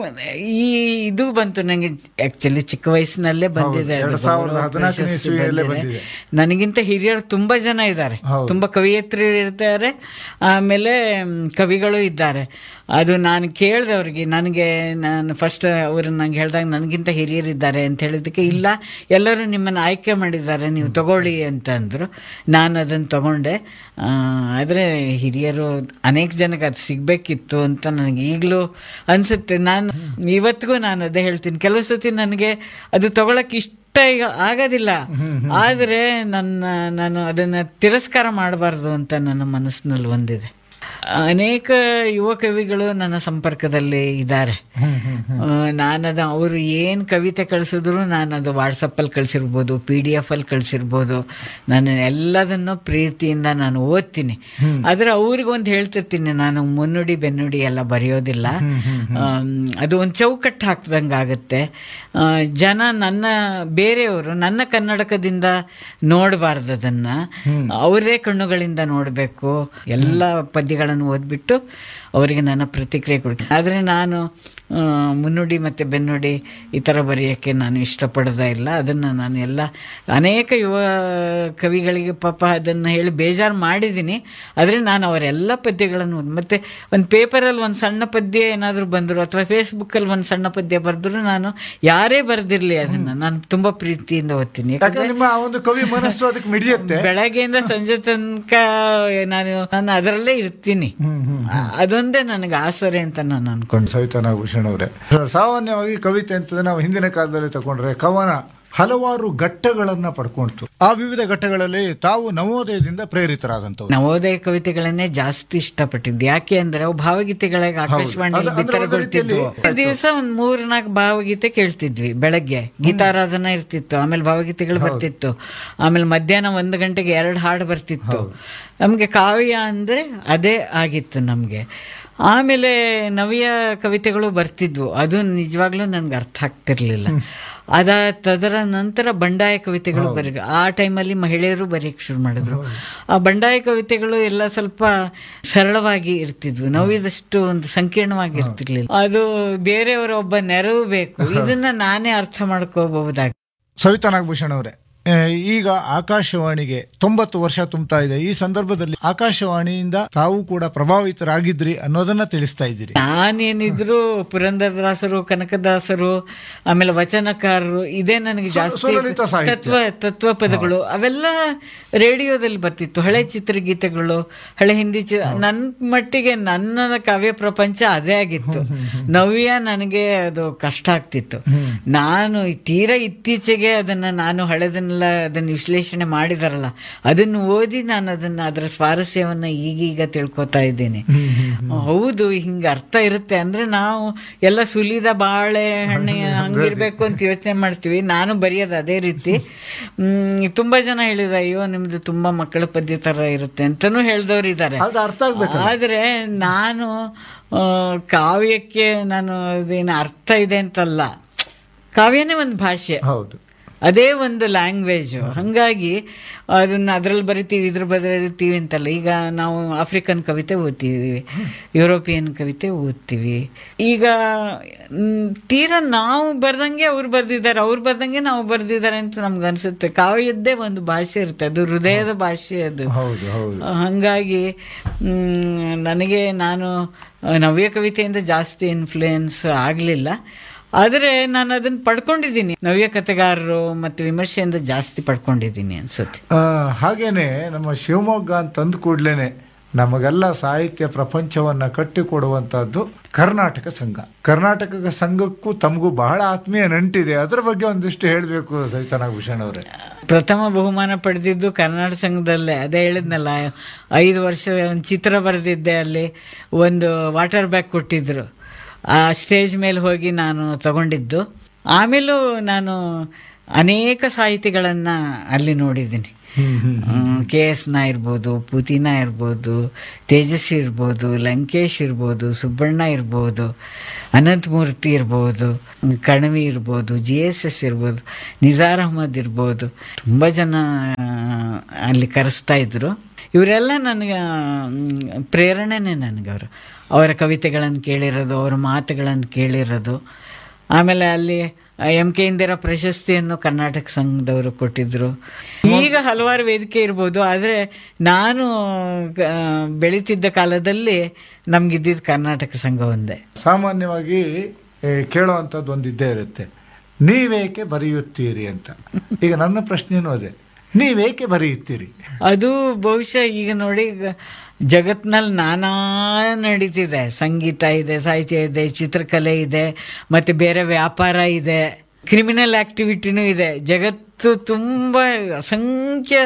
ಈ ಇದು ಬಂತು ನನಗೆ ಆಕ್ಚುಲಿ ಚಿಕ್ಕ ವಯಸ್ಸಿನಲ್ಲೇ ಬಂದಿದೆ ಅದು ಎರಡು ಸಾವಿರದ ಗೌರವ ಹದಿನಾಲ್ಕನೇ ಪ್ರಶಸ್ತಿ ಇಸ್ವಿಯಲ್ಲೇ ಬಂದಿದೆ. ಬಂದಿದೆ. ನನಗಿಂತ ಹಿರಿಯರು ತುಂಬಾ ಜನ ಇದ್ದಾರೆ ಹೌದು. ತುಂಬಾ ಕವಿಯತ್ರಿ ಇರ್ತಾರೆ ಆಮೇಲೆ ಮ್, ಕವಿಗಳು ಇದ್ದಾರೆ ಅದು ನಾನು ಕೇಳಿದೆ ಅವ್ರಿಗೆ ನನಗೆ ನಾನು ಫಸ್ಟ್ ಅವರು ನಂಗೆ ಹೇಳಿದಾಗ ನನಗಿಂತ ಹಿರಿಯರಿದ್ದಾರೆ ಅಂತ ಹೇಳಿದ್ದಕ್ಕೆ ಇಲ್ಲ ಎಲ್ಲರೂ ನಿಮ್ಮನ್ನು ಆಯ್ಕೆ ಮಾಡಿದ್ದಾರೆ ನೀವು ತಗೊಳ್ಳಿ ಅಂತ ಅಂದರು ನಾನು ಅದನ್ನು ತಗೊಂಡೆ ಆ, ಆದರೆ ಹಿರಿಯರು ಅನೇಕ ಜನಕ್ಕೆ ಅದು ಸಿಗಬೇಕಿತ್ತು ಅಂತ ನನಗೆ ಈಗಲೂ ಅನಿಸುತ್ತೆ ನಾನು ಇವತ್ತಿಗೂ ನಾನು ಅದೇ ಹೇಳ್ತೀನಿ ಕೆಲವು ಸತಿ ನನಗೆ ಅದು ತಗೊಳಕ್ಕೆ ಇಷ್ಟ ಈಗ ಆಗೋದಿಲ್ಲ ಆದರೆ ನನ್ನ ನಾನು ಅದನ್ನು ತಿರಸ್ಕಾರ ಮಾಡಬಾರ್ದು ಅಂತ ನನ್ನ ಮನಸ್ಸಿನಲ್ಲಿ ಒಂದಿದೆ ಅನೇಕ ಯುವ ಕವಿಗಳು ನನ್ನ ಸಂಪರ್ಕದಲ್ಲಿ ಇದ್ದಾರೆ ನಾನದು ಅವರು ಏನು ಕವಿತೆ ಕಳಿಸಿದ್ರು ನಾನು ಅದು ವಾಟ್ಸಪ್ಪಲ್ಲಿ ಕಳಿಸಿರ್ಬೋದು ಪಿ ಡಿ ಎಫ್ ಅಲ್ಲಿ ಕಳಿಸಿರ್ಬೋದು ನಾನು ಎಲ್ಲದನ್ನು ಪ್ರೀತಿಯಿಂದ ನಾನು ಓದ್ತೀನಿ ಆದರೆ ಅವ್ರಿಗೊಂದು ಹೇಳ್ತಿರ್ತೀನಿ ನಾನು ಮುನ್ನುಡಿ ಬೆನ್ನುಡಿ ಎಲ್ಲ ಬರೆಯೋದಿಲ್ಲ ಆಮ್, ಅದು ಒಂದು ಚೌಕಟ್ಟು ಹಾಕ್ದಂಗೆ ಆಗುತ್ತೆ ಆ, ಜನ ನನ್ನ ಬೇರೆಯವರು ನನ್ನ ಕನ್ನಡಕದಿಂದ ನೋಡಬಾರ್ದು ಅದನ್ನ ಅವರೇ ಕಣ್ಣುಗಳಿಂದ ನೋಡಬೇಕು ಎಲ್ಲ ಪದ್ಯಗಳನ್ನು ಓದ್ಬಿಟ್ಟು ಅವರಿಗೆ ನನ್ನ ಪ್ರತಿಕ್ರಿಯೆ ಕೊಡ್ತೀನಿ ಆದರೆ ನಾನು ಆ, ಮುನ್ನುಡಿ ಮತ್ತು ಬೆನ್ನುಡಿ ಈ ಥರ ಬರೆಯೋಕ್ಕೆ ನಾನು ಇಷ್ಟಪಡೋದೇ ಇಲ್ಲ ಅದನ್ನು ನಾನು ಎಲ್ಲ ಅನೇಕ ಯುವ ಕವಿಗಳಿಗೆ ಪಾಪ ಅದನ್ನು ಹೇಳಿ ಬೇಜಾರು ಮಾಡಿದ್ದೀನಿ ಆದರೆ ನಾನು ಅವರೆಲ್ಲ ಪದ್ಯಗಳನ್ನು ಓದ್- ಮತ್ತೆ ಒಂದು ಪೇಪರಲ್ಲಿ ಒಂದು ಸಣ್ಣ ಪದ್ಯ ಏನಾದರೂ ಬಂದರು ಅಥವಾ ಫೇಸ್ಬುಕ್ಕಲ್ಲಿ ಒಂದು ಸಣ್ಣ ಪದ್ಯ ಬರೆದ್ರು ನಾನು ಯಾರೇ ಬರೆದಿರಲಿ ಅದನ್ನು ನಾನು ತುಂಬ ಪ್ರೀತಿಯಿಂದ ಓದ್ತೀನಿ ಯಾಕಂದ್ರೆ ನಿಮ್ಮ ಆ ಒಂದು ಕವಿ ಮನಸ್ಸು ಅದಕ್ಕೆ ಮಿಡಿಯುತ್ತೆ ಬೆಳಗ್ಗೆಯಿಂದ ಸಂಜೆ ತನಕ ನಾನು ನಾನು ಅದರಲ್ಲೇ ಇರ್ತೀನಿ ಆ- ಅದೊಂದೇ ನನಗೆ ಆಸರೆ ಅಂತ ನಾನು ಅನ್ಕೊಂಡು ಸವಿತಾ ನಾಗಭೂಷಣ್ ಅವರೇ ಸಾಮಾನ್ಯವಾಗಿ ಕವಿತೆ ಅಂತಂದ್ರೆ ನಾವು ಹಿಂದಿನ ಕಾಲದಲ್ಲಿ ತಗೊಂಡ್ರೆ ಕವನ ಹಲವಾರು ಘಟ್ಟಗಳನ್ನ ಪಡ್ಕೊಳ್ತು ಆ ವಿವಿಧ ಘಟ್ಟಗಳಲ್ಲಿ ತಾವು ನವೋದಯದಿಂದ ಪ್ರೇರಿತರಾದಂತವ್ರು ನವೋದಯ ಕವಿತೆಗಳನ್ನೇ ಜಾಸ್ತಿ ಇಷ್ಟಪಟ್ಟಿದ್ದು ಯಾಕೆ ಅಂದ್ರೆ ಅವು ಭಾವಗೀತೆಗಳಿಗೆ ಆಕಾಶವಾಣಿಯಲ್ಲಿ ಅದು- ಅಂದ್ರೆ ಒಂದು ಬಿತ್ತರಗೊಳ್ತಿದ್ವು ರೀತಿಯಲ್ಲಿ- ದಿವಸ ಒಂದ್ ಮೂರ್ ನಾಲ್ಕು ಭಾವಗೀತೆ ಕೇಳ್ತಿದ್ವಿ ಬೆಳಗ್ಗೆ ಗೀತಾರಾಧನ ಇರ್ತಿತ್ತು ಆಮೇಲೆ ಭಾವಗೀತೆಗಳು ಬರ್ತಿತ್ತು ಆಮೇಲೆ ಮಧ್ಯಾಹ್ನ ಒಂದು ಗಂಟೆಗೆ ಎರಡು ಹಾಡು ಬರ್ತಿತ್ತು ನಮ್ಗೆ ಕಾವ್ಯ ಅಂದ್ರೆ ಅದೇ ಆಗಿತ್ತು ನಮ್ಗೆ ಆಮೇಲೆ ನವ್ಯ ಕವಿತೆಗಳು ಬರ್ತಿದ್ವು ಅದು ನಿಜವಾಗ್ಲೂ ನನ್ಗೆ ಅರ್ಥ ಆಗ್ತಿರ್ಲಿಲ್ಲ ಅದ ತದರ ನಂತರ ಬಂಡಾಯ ಕವಿತೆಗಳು ಬರೀ ಆ ಟೈಮಲ್ಲಿ ಮಹಿಳೆಯರು ಬರೆಯಕ್ಕೆ ಶುರು ಮಾಡಿದ್ರು ಆ ಬಂಡಾಯ ಕವಿತೆಗಳು ಎಲ್ಲ ಸ್ವಲ್ಪ ಸರಳವಾಗಿ ಇರ್ತಿದ್ವು ನೋವಿದಷ್ಟು ಒಂದು ಸಂಕೀರ್ಣವಾಗಿ ಇರ್ತಿರ್ಲಿಲ್ಲ ಅದು ಬೇರೆಯವರ ಒಬ್ಬ ನೆರವು ಬೇಕು ಇದನ್ನ ನಾನೇ ಅರ್ಥ ಮಾಡ್ಕೋಬಹುದಾಗಿ ಸವಿತಾ ನಾಗಭೂಷಣ್ ಅವರೇ ಆ, ಈಗ ಆಕಾಶವಾಣಿಗೆ ತೊಂಬತ್ತು ವರ್ಷ ತುಂಬ್ತಾ ಇದೆ ಈ ಸಂದರ್ಭದಲ್ಲಿ ಆಕಾಶವಾಣಿಯಿಂದ ತಾವು ಕೂಡ ಪ್ರಭಾವಿತರಾಗಿದ್ರಿ ಅನ್ನೋದನ್ನ ತಿಳಿಸ್ತಾ ಇದ್ದೀರಿ ನಾನೇನಿದ್ರು ಪುರಂದರದಾಸರು ಕನಕದಾಸರು ಆಮೇಲೆ ವಚನಕಾರರು ಇದೇ ನನಗೆ ಜಾಸ್ತಿ ಸುಲಲಿತ ಸಾಹಿತ್ಯ. ತತ್ವ ತತ್ವ ಪದಗಳು ಅವೆಲ್ಲ ರೇಡಿಯೋದಲ್ಲಿ ಬರ್ತಿತ್ತು ಹಳೆ ಚಿತ್ರಗೀತೆಗಳು ಹಳೆ ಹಿಂದಿ ಚಿ ನನ್ನ ಮಟ್ಟಿಗೆ ನನ್ನ ಕಾವ್ಯ ಪ್ರಪಂಚ ಅದೇ ಆಗಿತ್ತು ನವ್ಯ ನನಗೆ ಅದು ಕಷ್ಟ ಆಗ್ತಿತ್ತು ನಾನು ತೀರಾ ಇತ್ತೀಚೆಗೆ ಅದನ್ನ ನಾನು ಹಳೆದನ್ನೆಲ್ಲ ಅದನ್ನ ವಿಶ್ಲೇಷಣೆ ಮಾಡಿದಾರಲ್ಲ ಅದನ್ನು ಓದಿ ನಾನು ಅದನ್ನ ಅದರ ಸ್ವಾರಸ್ಯವನ್ನ ಈಗೀಗ ತಿಳ್ಕೊತಾ ಇದ್ದೀನಿ ಹೌದು ಹಿಂಗ ಅರ್ಥ ಇರುತ್ತೆ ಅಂದ್ರೆ ನಾವು ಎಲ್ಲ ಸುಲಿದ ಬಾಳೆ ಹಣ್ಣು ಹಂಗಿರ್ಬೇಕು ಅಂತ ಯೋಚನೆ ಮಾಡ್ತೀವಿ ನಾನು ಬರೆಯೋದು ಅದೇ ರೀತಿ ಹ್ಮ್ ತುಂಬಾ ಜನ ಹೇಳಿದ ಅಯ್ಯೋ ನಿಮ್ದು ತುಂಬಾ ಮಕ್ಕಳ ಪದ್ಯ ತರ ಇರುತ್ತೆ ಅಂತಾನೂ ಹೇಳ್ದವ್ರು ಇದ್ದಾರೆ ಅದು ಅರ್ಥ ಆಗ್ಬೇಕಲ್ಲ ಆದ್ರೆ ನಾನು ಆ, ಕಾವ್ಯಕ್ಕೆ ನಾನು ಅದೇನು ಅರ್ಥ ಇದೆ ಅಂತಲ್ಲ ಕಾವ್ಯನೇ ಒಂದು ಭಾಷೆ ಹೌದು ಅದೇ ಒಂದು ಲ್ಯಾಂಗ್ವೇಜ್ ಹಂಗಾಗಿ ಅದನ್ನ ಅದ್ರಲ್ಲಿ ಬರಿತೀವಿ ಇದ್ರ ಬರಿತೀವಿ ಅಂತಲ್ಲ ಈಗ ನಾವು ಆಫ್ರಿಕನ್ ಕವಿತೆ ಓದ್ತೀವಿ ಯುರೋಪಿಯನ್ ಕವಿತೆ ಓದ್ತೀವಿ ಈಗ ಮ್, ತೀರಾ ನಾವು ಬರ್ದಂಗೆ ಅವ್ರು ಬರ್ದಿದ್ದಾರೆ ಅವ್ರು ಬರ್ದಂಗೆ ನಾವು ಬರ್ದಿದ್ದಾರೆ ಅಂತ ನಮ್ಗೆ ಅನ್ಸುತ್ತೆ ಕಾವ್ಯದ್ದೇ ಒಂದು ಭಾಷೆ ಇರುತ್ತೆ ಅದು ಹೃದಯದ ಭಾಷೆ ಅದು ಹೌದು ಹೌದು ಹಾಗಾಗಿ ಮ್, ನನಗೆ ನಾನು ನವ್ಯ ಕವಿತೆಯಿಂದ ಜಾಸ್ತಿ ಇನ್ಫ್ಲೂಯೆನ್ಸ್ ಆಗಲಿಲ್ಲ ಆದರೆ ನಾನು ಅದನ್ನು ಪಡ್ಕೊಂಡಿದ್ದೀನಿ ನವ್ಯ ಕಥೆಗಾರರು ಮತ್ತು ವಿಮರ್ಶೆಯಿಂದ ಜಾಸ್ತಿ ಪಡ್ಕೊಂಡಿದ್ದೀನಿ ಅನ್ಸುತ್ತೆ ಆ, ಹಾಗೇನೆ ನಮ್ಮ ಶಿವಮೊಗ್ಗ ಅಂತಂದ ಕೂಡ್ಲೇನೆ ನಮಗೆಲ್ಲ ಸಾಹಿತ್ಯ ಪ್ರಪಂಚವನ್ನ ಕಟ್ಟಿಕೊಡುವಂತಹದ್ದು ಕರ್ನಾಟಕ ಸಂಘ ಕರ್ನಾಟಕ ಸಂಘಕ್ಕೂ ತಮಗೂ ಬಹಳ ಆತ್ಮೀಯ ನಂಟಿದೆ ಅದರ ಬಗ್ಗೆ ಒಂದಿಷ್ಟು ಹೇಳಬೇಕು ಸವಿತಾ ನಾಗಭೂಷಣ್ ಅವರೇ ಪ್ರಥಮ ಬಹುಮಾನ ಪಡೆದಿದ್ದು ಕರ್ನಾಟಕ ಸಂಘದಲ್ಲೇ ಅದೇ ಹೇಳಿದ್ನಲ್ಲ ಐದು ವರ್ಷ ಒಂದು ಚಿತ್ರ ಬರೆದಿದ್ದೆ ಅಲ್ಲಿ ಒಂದು ವಾಟರ್ ಬ್ಯಾಗ್ ಕೊಟ್ಟಿದ್ರು ಆ ಸ್ಟೇಜ್ ಮೇಲೆ ಹೋಗಿ ನಾನು ತಗೊಂಡಿದ್ದು ಆಮೇಲೂ ನಾನು ಅನೇಕ ಸಾಹಿತಿಗಳನ್ನು ಅಲ್ಲಿ ನೋಡಿದ್ದೀನಿ ಕೆ ಎಸ್ ನ ಇರ್ಬೋದು ಪುತಿನ ಇರ್ಬೋದು ತೇಜಸ್ವಿ ಇರ್ಬೋದು ಲಂಕೇಶ್ ಇರ್ಬೋದು ಸುಬ್ಬಣ್ಣ ಇರ್ಬೋದು ಅನಂತಮೂರ್ತಿ ಇರ್ಬೋದು ಕಣವಿ ಇರ್ಬೋದು ಜಿ ಎಸ್ ಎಸ್ ಇರ್ಬೋದು ನಿಜಾರ್ ಅಹಮದ್ ಇರ್ಬೋದು ತುಂಬ ಜನ ಆ, ಅಲ್ಲಿ ಕರೆಸ್ತಾ ಇದ್ರು ಇವರೆಲ್ಲ ನನಗೆ ಮ್, ಪ್ರೇರಣೆನೇ ನನಗೆ ಅವರು ಅವರ ಕವಿತೆಗಳನ್ನು ಕೇಳಿರೋದು ಅವರ ಮಾತುಗಳನ್ನು ಕೇಳಿರೋದು ಆಮೇಲೆ ಅಲ್ಲಿ ಎಂ ಕೆ ಇಂದಿರಾ ಪ್ರಶಸ್ತಿಯನ್ನು ಕರ್ನಾಟಕ ಸಂಘದವರು ಕೊಟ್ಟಿದ್ರು ಈಗ ಹಲವಾರು ವೇದಿಕೆ ಇರ್ಬೋದು ಆದರೆ ನಾನು ಆ, ಬೆಳೀತಿದ್ದ ಕಾಲದಲ್ಲಿ ನಮ್ಗಿದ್ದಿದ್ದು ಕರ್ನಾಟಕ ಸಂಘ ಒಂದೇ ಸಾಮಾನ್ಯವಾಗಿ ಏ, ಕೇಳುವಂಥದ್ದು ಒಂದು ಇದ್ದೇ ಇರುತ್ತೆ ನೀವೇಕೆ ಬರೆಯುತ್ತೀರಿ ಅಂತ ಈಗ ನನ್ನ ಪ್ರಶ್ನೆನೂ ಅದೇ ನೀವೇಕೆ ಬರೆಯುತ್ತೀರಿ ಅದು ಬಹುಶಃ ಈಗ ನೋಡಿ ಈಗ ಜಗತ್ನಲ್ಲಿ ನಾನಾ ನಡೀತಿದೆ ಸಂಗೀತ ಇದೆ ಸಾಹಿತ್ಯ ಇದೆ ಚಿತ್ರಕಲೆ ಇದೆ ಮತ್ತು ಬೇರೆ ವ್ಯಾಪಾರ ಇದೆ ಕ್ರಿಮಿನಲ್ ಆಕ್ಟಿವಿಟಿನೂ ಇದೆ ಜಗತ್ತು ತುಂಬ ಅಸಂಖ್ಯ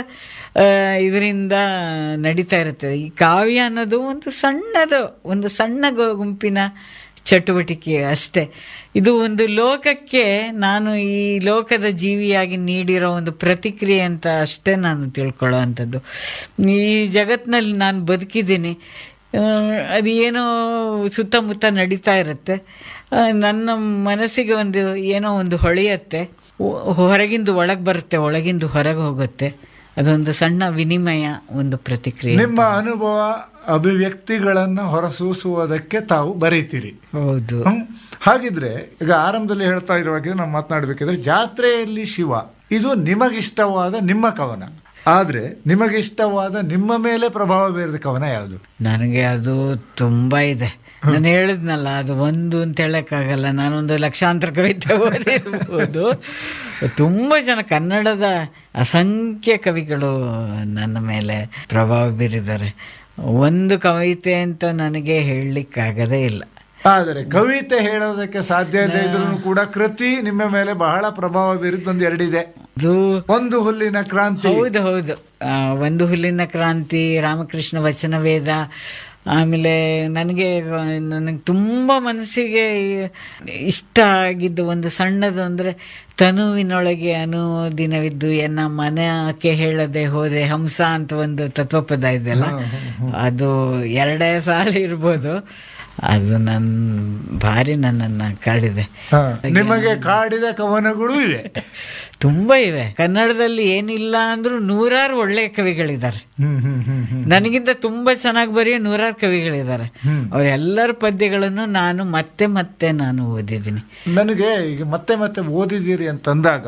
ಇದರಿಂದ ನಡೀತಾ ಇರುತ್ತೆ ಈ ಕಾವ್ಯ ಅನ್ನೋದು ಒಂದು ಸಣ್ಣದು ಒಂದು ಸಣ್ಣ ಗು- ಗುಂಪಿನ ಚಟುವಟಿಕೆ ಅಷ್ಟೇ ಇದು ಒಂದು ಲೋಕಕ್ಕೆ ನಾನು ಈ ಲೋಕದ ಜೀವಿಯಾಗಿ ನೀಡಿರೋ ಒಂದು ಪ್ರತಿಕ್ರಿಯೆ ಅಂತ ಅಷ್ಟೇ ನಾನು ತಿಳ್ಕೊಳ್ಳೋ ಅಂಥದ್ದು ಈ ಜಗತ್ತಿನಲ್ಲಿ ನಾನು ಬದುಕಿದ್ದೀನಿ ಆ, ಅದು ಏನೋ ಸುತ್ತಮುತ್ತ ನಡೀತಾ ಇರುತ್ತೆ ಆ, ನನ್ನ ಮನಸ್ಸಿಗೆ ಒಂದು ಏನೋ ಒಂದು ಹೊಳೆಯತ್ತೆ ಒ- ಹೊರಗಿಂದು ಒಳಗೆ ಬರುತ್ತೆ ಒಳಗಿಂದು ಹೊರಗೆ ಹೋಗುತ್ತೆ ಅದೊಂದು ಸಣ್ಣ ವಿನಿಮಯ ಒಂದು ಪ್ರತಿಕ್ರಿಯೆ ನಿಮ್ಮ ಅನುಭವ ಅಭಿವ್ಯಕ್ತಿಗಳನ್ನ ಹೊರಸೂಸುವುದಕ್ಕೆ ತಾವು ಬರೀತೀರಿ ಹೌದು ಹ್ಮ್. ಹಾಗಿದ್ರೆ ಈಗ ಆರಂಭದಲ್ಲಿ ಹೇಳ್ತಾ ಇರುವಾಗ ನಾವು ಮಾತನಾಡಬೇಕಿದ್ರೆ ಜಾತ್ರೆಯಲ್ಲಿ ಶಿವ ಇದು ನಿಮಗಿಷ್ಟವಾದ ನಿಮ್ಮ ಕವನ ಆದ್ರೆ ನಿಮಗಿಷ್ಟವಾದ ನಿಮ್ಮ ಮೇಲೆ ಪ್ರಭಾವ ಬೀರಿದ ಕವನ ಯಾವುದು ನನಗೆ ಅದು ತುಂಬಾ ಇದೆ ನಾನು ಹೇಳಿದ್ನಲ್ಲ ಅದು ಒಂದು ಅಂತ ಹೇಳಕ್ಕಾಗಲ್ಲ ನಾನೊಂದು ಲಕ್ಷಾಂತರ ಕವಿತೆ ಓದಿರ್ಬೋದು ತುಂಬ ಜನ ಕನ್ನಡದ ಅಸಂಖ್ಯ ಕವಿಗಳು ನನ್ನ ಮೇಲೆ ಪ್ರಭಾವ ಬೀರಿದ್ದಾರೆ ಒಂದು ಕವಿತೆ ಅಂತ ನನಗೆ ಹೇಳಲಿಕ್ಕಾಗದೇ ಇಲ್ಲ ಆದರೆ ಕವಿತೆ ಹೇಳೋದಕ್ಕೆ ಸಾಧ್ಯ ಇದೆ ಇದ್ರೂ ಕೂಡ ಕೃತಿ ನಿಮ್ಮ ಮೇಲೆ ಬಹಳ ಪ್ರಭಾವ ಬೀರಿದ ಒಂದು ಎರಡಿದೆ ಅದು ಒಂದು ಹುಲ್ಲಿನ ಕ್ರಾಂತಿ ಹೌದು ಹೌದು ಆ, ಒಂದು ಹುಲ್ಲಿನ ಕ್ರಾಂತಿ ರಾಮಕೃಷ್ಣ ವಚನ ವೇದ ಆಮೇಲೆ ನನಗೆ ನನಗೆ ತುಂಬ ಮನಸ್ಸಿಗೆ ಇಷ್ಟ ಆಗಿದ್ದು ಒಂದು ಸಣ್ಣದು ಅಂದರೆ ತನುವಿನೊಳಗೆ ಅನುದಿನವಿದ್ದು ಎನ್ನ ಮನಕ್ಕೆ ಹೇಳದೆ ಹೋದೆ ಹಂಸ ಅಂತ ಒಂದು ತತ್ವಪದ ಇದೆಯಲ್ಲ ಅದು ಎರಡೇ ಸಾಲ ಇರ್ಬೋದು ಅದು ನನ್ನ ಭಾರಿ ನನ್ನನ್ನು ಕಾಡಿದೆ ಹಾ, ನಿಮಗೆ ಕಾಡಿದ ಕವನಗಳು ಇವೆ ತುಂಬ ಇವೆ ಕನ್ನಡದಲ್ಲಿ ಏನಿಲ್ಲ ಅಂದ್ರೂ ನೂರಾರು ಒಳ್ಳೆಯ ಕವಿಗಳಿದ್ದಾರೆ ಹ್ಮ್ ಹ್ಮ್ ಹ್ಮ್ ಹ್ಮ್ ನನಗಿಂತ ತುಂಬಾ ಚೆನ್ನಾಗಿ ಬರೆಯೋ ನೂರಾರು ಕವಿಗಳಿದ್ದಾರೆ ಅವರೆಲ್ಲರ ಪದ್ಯಗಳನ್ನು ನಾನು ಮತ್ತೆ ಮತ್ತೆ ನಾನು ಓದಿದ್ದೀನಿ ನನಗೆ ಈಗ ಮತ್ತೆ ಮತ್ತೆ ಓದಿದ್ದೀರಿ ಅಂತಂದಾಗ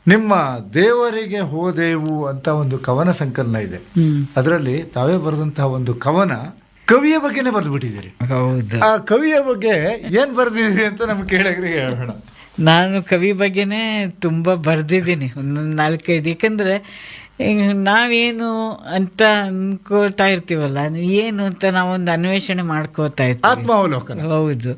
ನಿಮ್ಮ ದೇವರಿಗೆ ಹೋದೆವು ಅಂತ ಒಂದು ಕವನ ಸಂಕಲನ ಇದೆ ಹ್ಮ್ ಅದರಲ್ಲಿ ತಾವೇ ಬರೆದಂತಹ ಒಂದು ಕವನ ಕವಿಯ ಬಗ್ಗೆನೇ ಬರೆದು ಬಿಟ್ಟಿದ್ದೀರಿ ಹೌದು ಆ ಕವಿಯ ಬಗ್ಗೆ ಏನ್ ಬರೆದಿದ್ದೀರಿ ಅಂತ ನಮ್ಗೆ ಕೇಳಗ್ರಿಗೆ ಹೇಳೋಣ ನಾನು ಕವಿ ಬಗ್ಗೆನೇ ತುಂಬ ಬರೆದಿದ್ದೀನಿ ಒಂದೊಂದು ನಾಲ್ಕೈದು ಯಾಕಂದರೆ ನಾವೇನು ಅಂತ ಅನ್ಕೋತಾ ಇರ್ತೀವಲ್ಲ ಏನು ಅಂತ ನಾವೊಂದು ಅನ್ವೇಷಣೆ ಮಾಡ್ಕೋತಾ ಇರ್ತೀವಿ ಆತ್ಮಾವಲೋಕನ ಹೌದು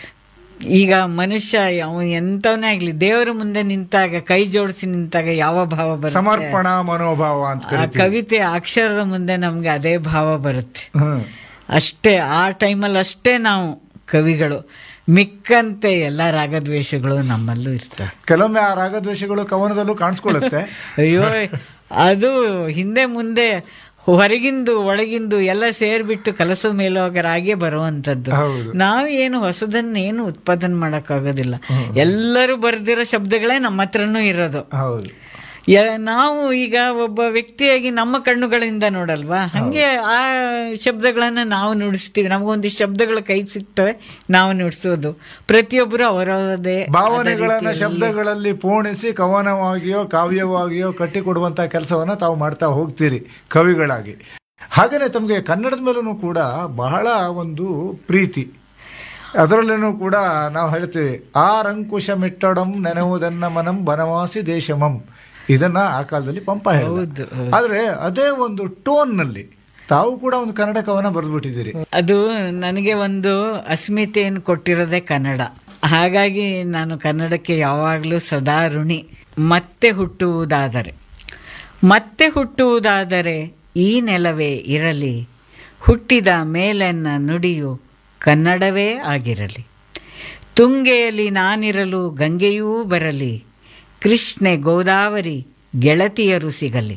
ಈಗ ಮನುಷ್ಯ ಅವನು ಎಂತವನೇ ಆಗ್ಲಿ ದೇವರ ಮುಂದೆ ನಿಂತಾಗ ಕೈ ಜೋಡಿಸಿ ನಿಂತಾಗ ಯಾವ ಭಾವ ಬರುತ್ತೆ ಸಮರ್ಪಣಾ ಮನೋಭಾವ ಅಂತ ಆ ಕರಿತೀವಿ ಕವಿತೆ ಅಕ್ಷರದ ಮುಂದೆ ನಮ್ಗೆ ಅದೇ ಭಾವ ಬರುತ್ತೆ ಹ್ಮ್. ಅಷ್ಟೇ ಆ ಟೈಮಲ್ಲಿ ಅಷ್ಟೇ ನಾವು ಕವಿಗಳು ಮಿಕ್ಕಂತೆ ಎಲ್ಲ ರಾಗದ್ವೇಷಗಳು ನಮ್ಮಲ್ಲೂ ಇರ್ತವೆ ಕೆಲವೊಮ್ಮೆ ಆ ರಾಗದ್ವೇಷಗಳು ಕವನದಲ್ಲೂ ಕಾಣಿಸ್ಕೊಳ್ಳುತ್ತೆ ಅಯ್ಯೋ ಅದು ಹಿಂದೆ ಮುಂದೆ ಹೊರಗಿಂದು ಒಳಗಿಂದು ಎಲ್ಲ ಸೇರ್ಬಿಟ್ಟು ಕಲಸ ಮೇಲೋಗರಾಗೆ ಬರುವಂತದ್ದು ಹೌದು. ನಾವೇನು ಹೊಸದನ್ನೇನು ಉತ್ಪಾದನೆ ಮಾಡೋಕ್ಕಾಗೋದಿಲ್ಲ ಎಲ್ಲರೂ ಬರ್ದಿರೋ ಶಬ್ದಗಳೇ ನಮ್ಮ ಹತ್ರನೂ ಇರೋದು ಹೌದು ಯ- ನಾವು ಈಗ ಒಬ್ಬ ವ್ಯಕ್ತಿಯಾಗಿ ನಮ್ಮ ಕಣ್ಣುಗಳಿಂದ ನೋಡಲ್ವಾ ಹಂಗೆ ಆ ಶಬ್ದಗಳನ್ನ ನಾವು ನುಡಿಸ್ತೀವಿ ನಮಗೊಂದಿಷ್ಟು ಶಬ್ದಗಳು ಕೈ ಸಿಗ್ತವೆ ನಾವು ನುಡಿಸೋದು ಪ್ರತಿಯೊಬ್ಬರು ಅವರದೇ ಆದ ಭಾವನೆಗಳನ್ನ ರೀತಿಯಲ್ಲಿ- ಶಬ್ದಗಳಲ್ಲಿ ಪೂರ್ಣಿಸಿ ಕವನವಾಗಿಯೋ ಕಾವ್ಯವಾಗಿಯೋ ಕಟ್ಟಿಕೊಡುವಂತ ಕೆಲಸವನ್ನ ತಾವು ಮಾಡ್ತಾ ಹೋಗ್ತೀರಿ ಕವಿಗಳಾಗಿ ಹಾಗೇನೆ ತಮಗೆ ಕನ್ನಡದ ಮೇಲೂ ಕೂಡ ಬಹಳ ಒಂದು ಪ್ರೀತಿ ಅದರಲ್ಲೂ ಕೂಡ ನಾವು ಹೇಳ್ತೀವಿ ಆ ರಂಕುಶ ಮಿಟ್ಟಡಂ ನೆನವುದನ್ನ ಮನಂ ಬನವಾಸಿ ದೇಶಮಂ ಇದನ್ನ ಆ ಕಾಲದಲ್ಲಿ ಪಂಪ ಹೇಳಿದ ಹೌದು, ಹೌದು. ಆದ್ರೆ ಅದೇ ಒಂದು ಟೋನ್ ನಲ್ಲಿ ತಾವು ಕೂಡ ಒಂದು ಕನ್ನಡ ಕವನ ಬರೆದ್ಬಿಟ್ಟಿದ್ದೀರಿ ಅದು ನನಗೆ ಒಂದು ಅಸ್ಮಿತೆಯನ್ನು ಕೊಟ್ಟಿರೋದೇ ಕನ್ನಡ ಹಾಗಾಗಿ ನಾನು ಕನ್ನಡಕ್ಕೆ ಯಾವಾಗಲೂ ಸದಾ ಋಣಿ ಮತ್ತೆ ಹುಟ್ಟುವುದಾದರೆ ಮತ್ತೆ ಹುಟ್ಟುವುದಾದರೆ ಈ ನೆಲವೇ ಇರಲಿ ಹುಟ್ಟಿದ ಮೇಲೆನ್ನ ನುಡಿಯು ಕನ್ನಡವೇ ಆಗಿರಲಿ ತುಂಗೆಯಲ್ಲಿ ನಾನಿರಲು ಗಂಗೆಯೂ ಬರಲಿ ಕೃಷ್ಣೆ ಗೋದಾವರಿ ಗೆಳತಿಯರು ಸಿಗಲಿ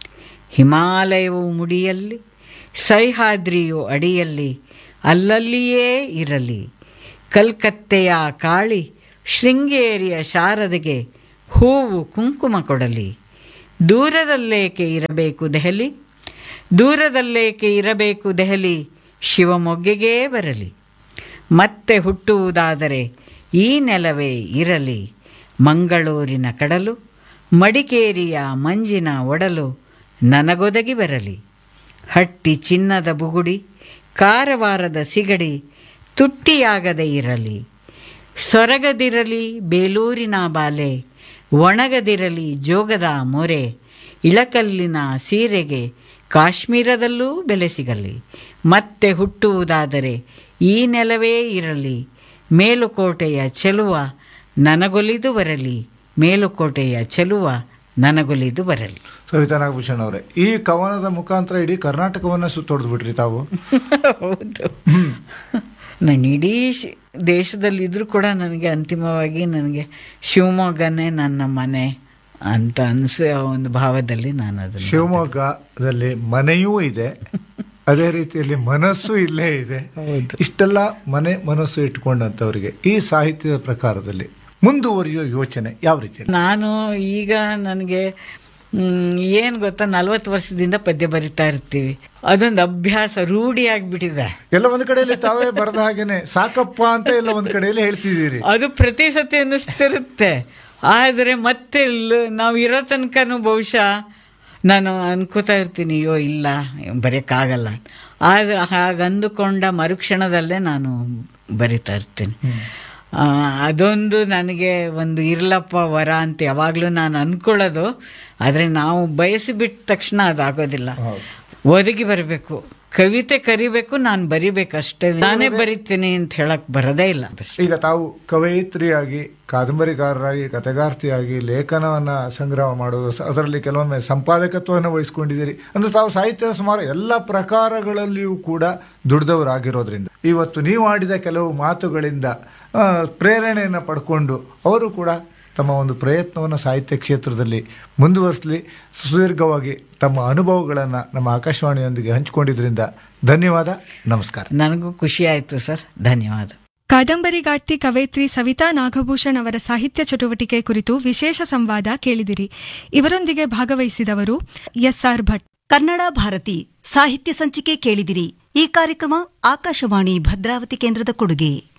ಹಿಮಾಲಯವು ಮುಡಿಯಲ್ಲಿ ಸಹ್ಯಾದ್ರಿಯು ಅಡಿಯಲ್ಲಿ ಅಲ್ಲಲ್ಲಿಯೇ ಇರಲಿ ಕಲ್ಕತ್ತೆಯ ಕಾಳಿ ಶೃಂಗೇರಿಯ ಶಾರದೆಗೆ ಹೂವು ಕುಂಕುಮ ಕೊಡಲಿ ದೂರದಲ್ಲೇಕೆ ಇರಬೇಕು ದೆಹಲಿ ದೂರದಲ್ಲೇಕೆ ಇರಬೇಕು ದೆಹಲಿ ಶಿವಮೊಗ್ಗೆಗೇ ಬರಲಿ ಮತ್ತೆ ಹುಟ್ಟುವುದಾದರೆ ಈ ನೆಲವೇ ಇರಲಿ ಮಂಗಳೂರಿನ ಕಡಲು ಮಡಿಕೇರಿಯ ಮಂಜಿನ ಒಡಲು ನನಗೊದಗಿ ಬರಲಿ ಹಟ್ಟಿ ಚಿನ್ನದ ಬುಗುಡಿ ಕಾರವಾರದ ಸಿಗಡಿ ತುಟ್ಟಿಯಾಗದೆ ಇರಲಿ ಸೊರಗದಿರಲಿ ಬೇಲೂರಿನ ಬಾಲೆ ಒಣಗದಿರಲಿ ಜೋಗದ ಮೊರೆ ಇಳಕಲ್ಲಿನ ಸೀರೆಗೆ ಕಾಶ್ಮೀರದಲ್ಲೂ ಬೆಲೆ ಸಿಗಲಿ ಮತ್ತೆ ಹುಟ್ಟುವುದಾದರೆ ಈ ನೆಲವೇ ಇರಲಿ ಮೇಲುಕೋಟೆಯ ಚೆಲುವ ನನಗೊಲಿದು ಬರಲಿ ಮೇಲುಕೋಟೆಯ ಚೆಲುವ ನನಗೊಲಿದು ಬರಲಿ ಸವಿತಾ ನಾಗಭೂಷಣ್ ಅವರೇ ಈ ಕವನದ ಮುಖಾಂತರ ಇಡೀ ಕರ್ನಾಟಕವನ್ನ ಸುತ್ತೊಡೆದು ಬಿಟ್ರಿ ತಾವು ಹೌದು ನಾನು ಇಡೀ ಶ್- ದೇಶದಲ್ಲಿದ್ದರೂ ಕೂಡ ನನಗೆ ಅಂತಿಮವಾಗಿ ನನಗೆ ಶಿವಮೊಗ್ಗನೇ ನನ್ನ ಮನೆ ಅಂತ ಅನಿಸೋ ಒಂದು ಭಾವದಲ್ಲಿ ನಾನು ಅದನ್ನು ಶಿವಮೊಗ್ಗದಲ್ಲಿ ಮನೆಯೂ ಇದೆ ಅದೇ ರೀತಿಯಲ್ಲಿ ಮನಸ್ಸು ಇಲ್ಲೇ ಇದೆ ಇಷ್ಟೆಲ್ಲ ಮನೆ ಮನಸ್ಸು ಇಟ್ಕೊಂಡಂತವರಿಗೆ ಈ ಸಾಹಿತ್ಯದ ಪ್ರಕಾರದಲ್ಲಿ ಮುಂದುವರಿಯೋ ಯೋಚನೆ ಯಾವ ರೀತಿ ನಾನು ಈಗ ನನಗೆ ಏನು ಗೊತ್ತಾ ನಲ್ವತ್ತು ವರ್ಷದಿಂದ ಪದ್ಯ ಬರಿತಾ ಇರ್ತೀವಿ ಅದೊಂದು ಅಭ್ಯಾಸ ರೂಢಿ ಆಗಿಬಿಟ್ಟಿದೆ ಎಲ್ಲ ಒಂದ್ ಕಡೆಯಲ್ಲಿ ತಾವೇ ಬರೆದ ಹಾಗೇನೆ ಸಾಕಪ್ಪ ಅಂತ ಎಲ್ಲ ಒಂದ್ ಕಡೆಯಲ್ಲಿ ಹೇಳ್ತಿದ್ದೀರಿ ಅದು ಪ್ರತಿ ಸತಿ ಅನ್ನಿಸ್ತಿರುತ್ತೆ ಆದರೆ ಮತ್ತೆ ಲ್- ನಾವು ಇರೋ ತನಕನೂ ಬಹುಶಃ ನಾನು ಅನ್ಕೋತಾ ಇರ್ತೀನಿ ಅಯ್ಯೋ ಇಲ್ಲ ಬರೆಯೋಕ್ಕಾಗಲ್ಲ ಆದರೆ ಹಾಗಂದುಕೊಂಡ ಮರುಕ್ಷಣದಲ್ಲೇ ನಾನು ಬರಿತಾ ಇರ್ತೀನಿ ಆ, ಅದೊಂದು ನನಗೆ ಒಂದು ಇರ್ಲಪ್ಪ ವರ ಅಂತ ಯಾವಾಗಲೂ ನಾನು ಅನ್ಕೊಳ್ಳೋದು ಆದರೆ ನಾವು ಬಯಸಿಬಿಟ್ಟ ತಕ್ಷಣ ಅದಾಗೋದಿಲ್ಲ ಒದಗಿ ಬರಬೇಕು ಕವಿತೆ ಕರಿಬೇಕು ನಾನು ಬರಿಬೇಕು ಅಷ್ಟೇ ನಾನೇ ಬರಿತೀನಿ ಅಂತ ಹೇಳಕ್ ಬರೋದೇ ಇಲ್ಲ ಈಗ ತಾವು ಕವಯಿತ್ರಿಯಾಗಿ ಕಾದಂಬರಿಕಾರರಾಗಿ ಕಥೆಗಾರ್ತಿಯಾಗಿ ಲೇಖನವನ್ನ ಸಂಗ್ರಹ ಮಾಡೋದು ಸ- ಅದರಲ್ಲಿ ಕೆಲವೊಮ್ಮೆ ಸಂಪಾದಕತ್ವವನ್ನು ವಹಿಸ್ಕೊಂಡಿದ್ದೀರಿ ಅಂದ್ರೆ ತಾವು ಸಾಹಿತ್ಯದ ಸುಮಾರು ಎಲ್ಲ ಪ್ರಕಾರಗಳಲ್ಲಿಯೂ ಕೂಡ ದುಡಿದವರಾಗಿರೋದ್ರಿಂದ ಇವತ್ತು ನೀವು ಆಡಿದ ಕೆಲವು ಮಾತುಗಳಿಂದ ಆ, ಪ್ರೇರಣೆಯನ್ನು ಪಡ್ಕೊಂಡು ಅವರು ಕೂಡ ತಮ್ಮ ಒಂದು ಪ್ರಯತ್ನವನ್ನು ಸಾಹಿತ್ಯ ಕ್ಷೇತ್ರದಲ್ಲಿ ಮುಂದುವರಿಸಲಿ ಸುದೀರ್ಘವಾಗಿ ತಮ್ಮ ಅನುಭವಗಳನ್ನು ನಮ್ಮ ಆಕಾಶವಾಣಿಯೊಂದಿಗೆ ಹಂಚಿಕೊಂಡಿದ್ರಿಂದ ಧನ್ಯವಾದ ನಮಸ್ಕಾರ ನನಗೂ ಖುಷಿ ಆಯಿತು ಸರ್ ಧನ್ಯವಾದ ಕಾದಂಬರಿಗಾರ್ತಿ ಕವಯಿತ್ರಿ ಸವಿತಾ ನಾಗಭೂಷಣ್ ಅವರ ಸಾಹಿತ್ಯ ಚಟುವಟಿಕೆ ಕುರಿತು ವಿಶೇಷ ಸಂವಾದ ಕೇಳಿದಿರಿ ಇವರೊಂದಿಗೆ ಭಾಗವಹಿಸಿದವರು ಎಸ್ಆರ್ ಭಟ್ ಕನ್ನಡ ಭಾರತಿ ಸಾಹಿತ್ಯ ಸಂಚಿಕೆ ಕೇಳಿದಿರಿ ಈ ಕಾರ್ಯಕ್ರಮ ಆಕಾಶವಾಣಿ ಭದ್ರಾವತಿ ಕೇಂದ್ರದ ಕೊಡುಗೆ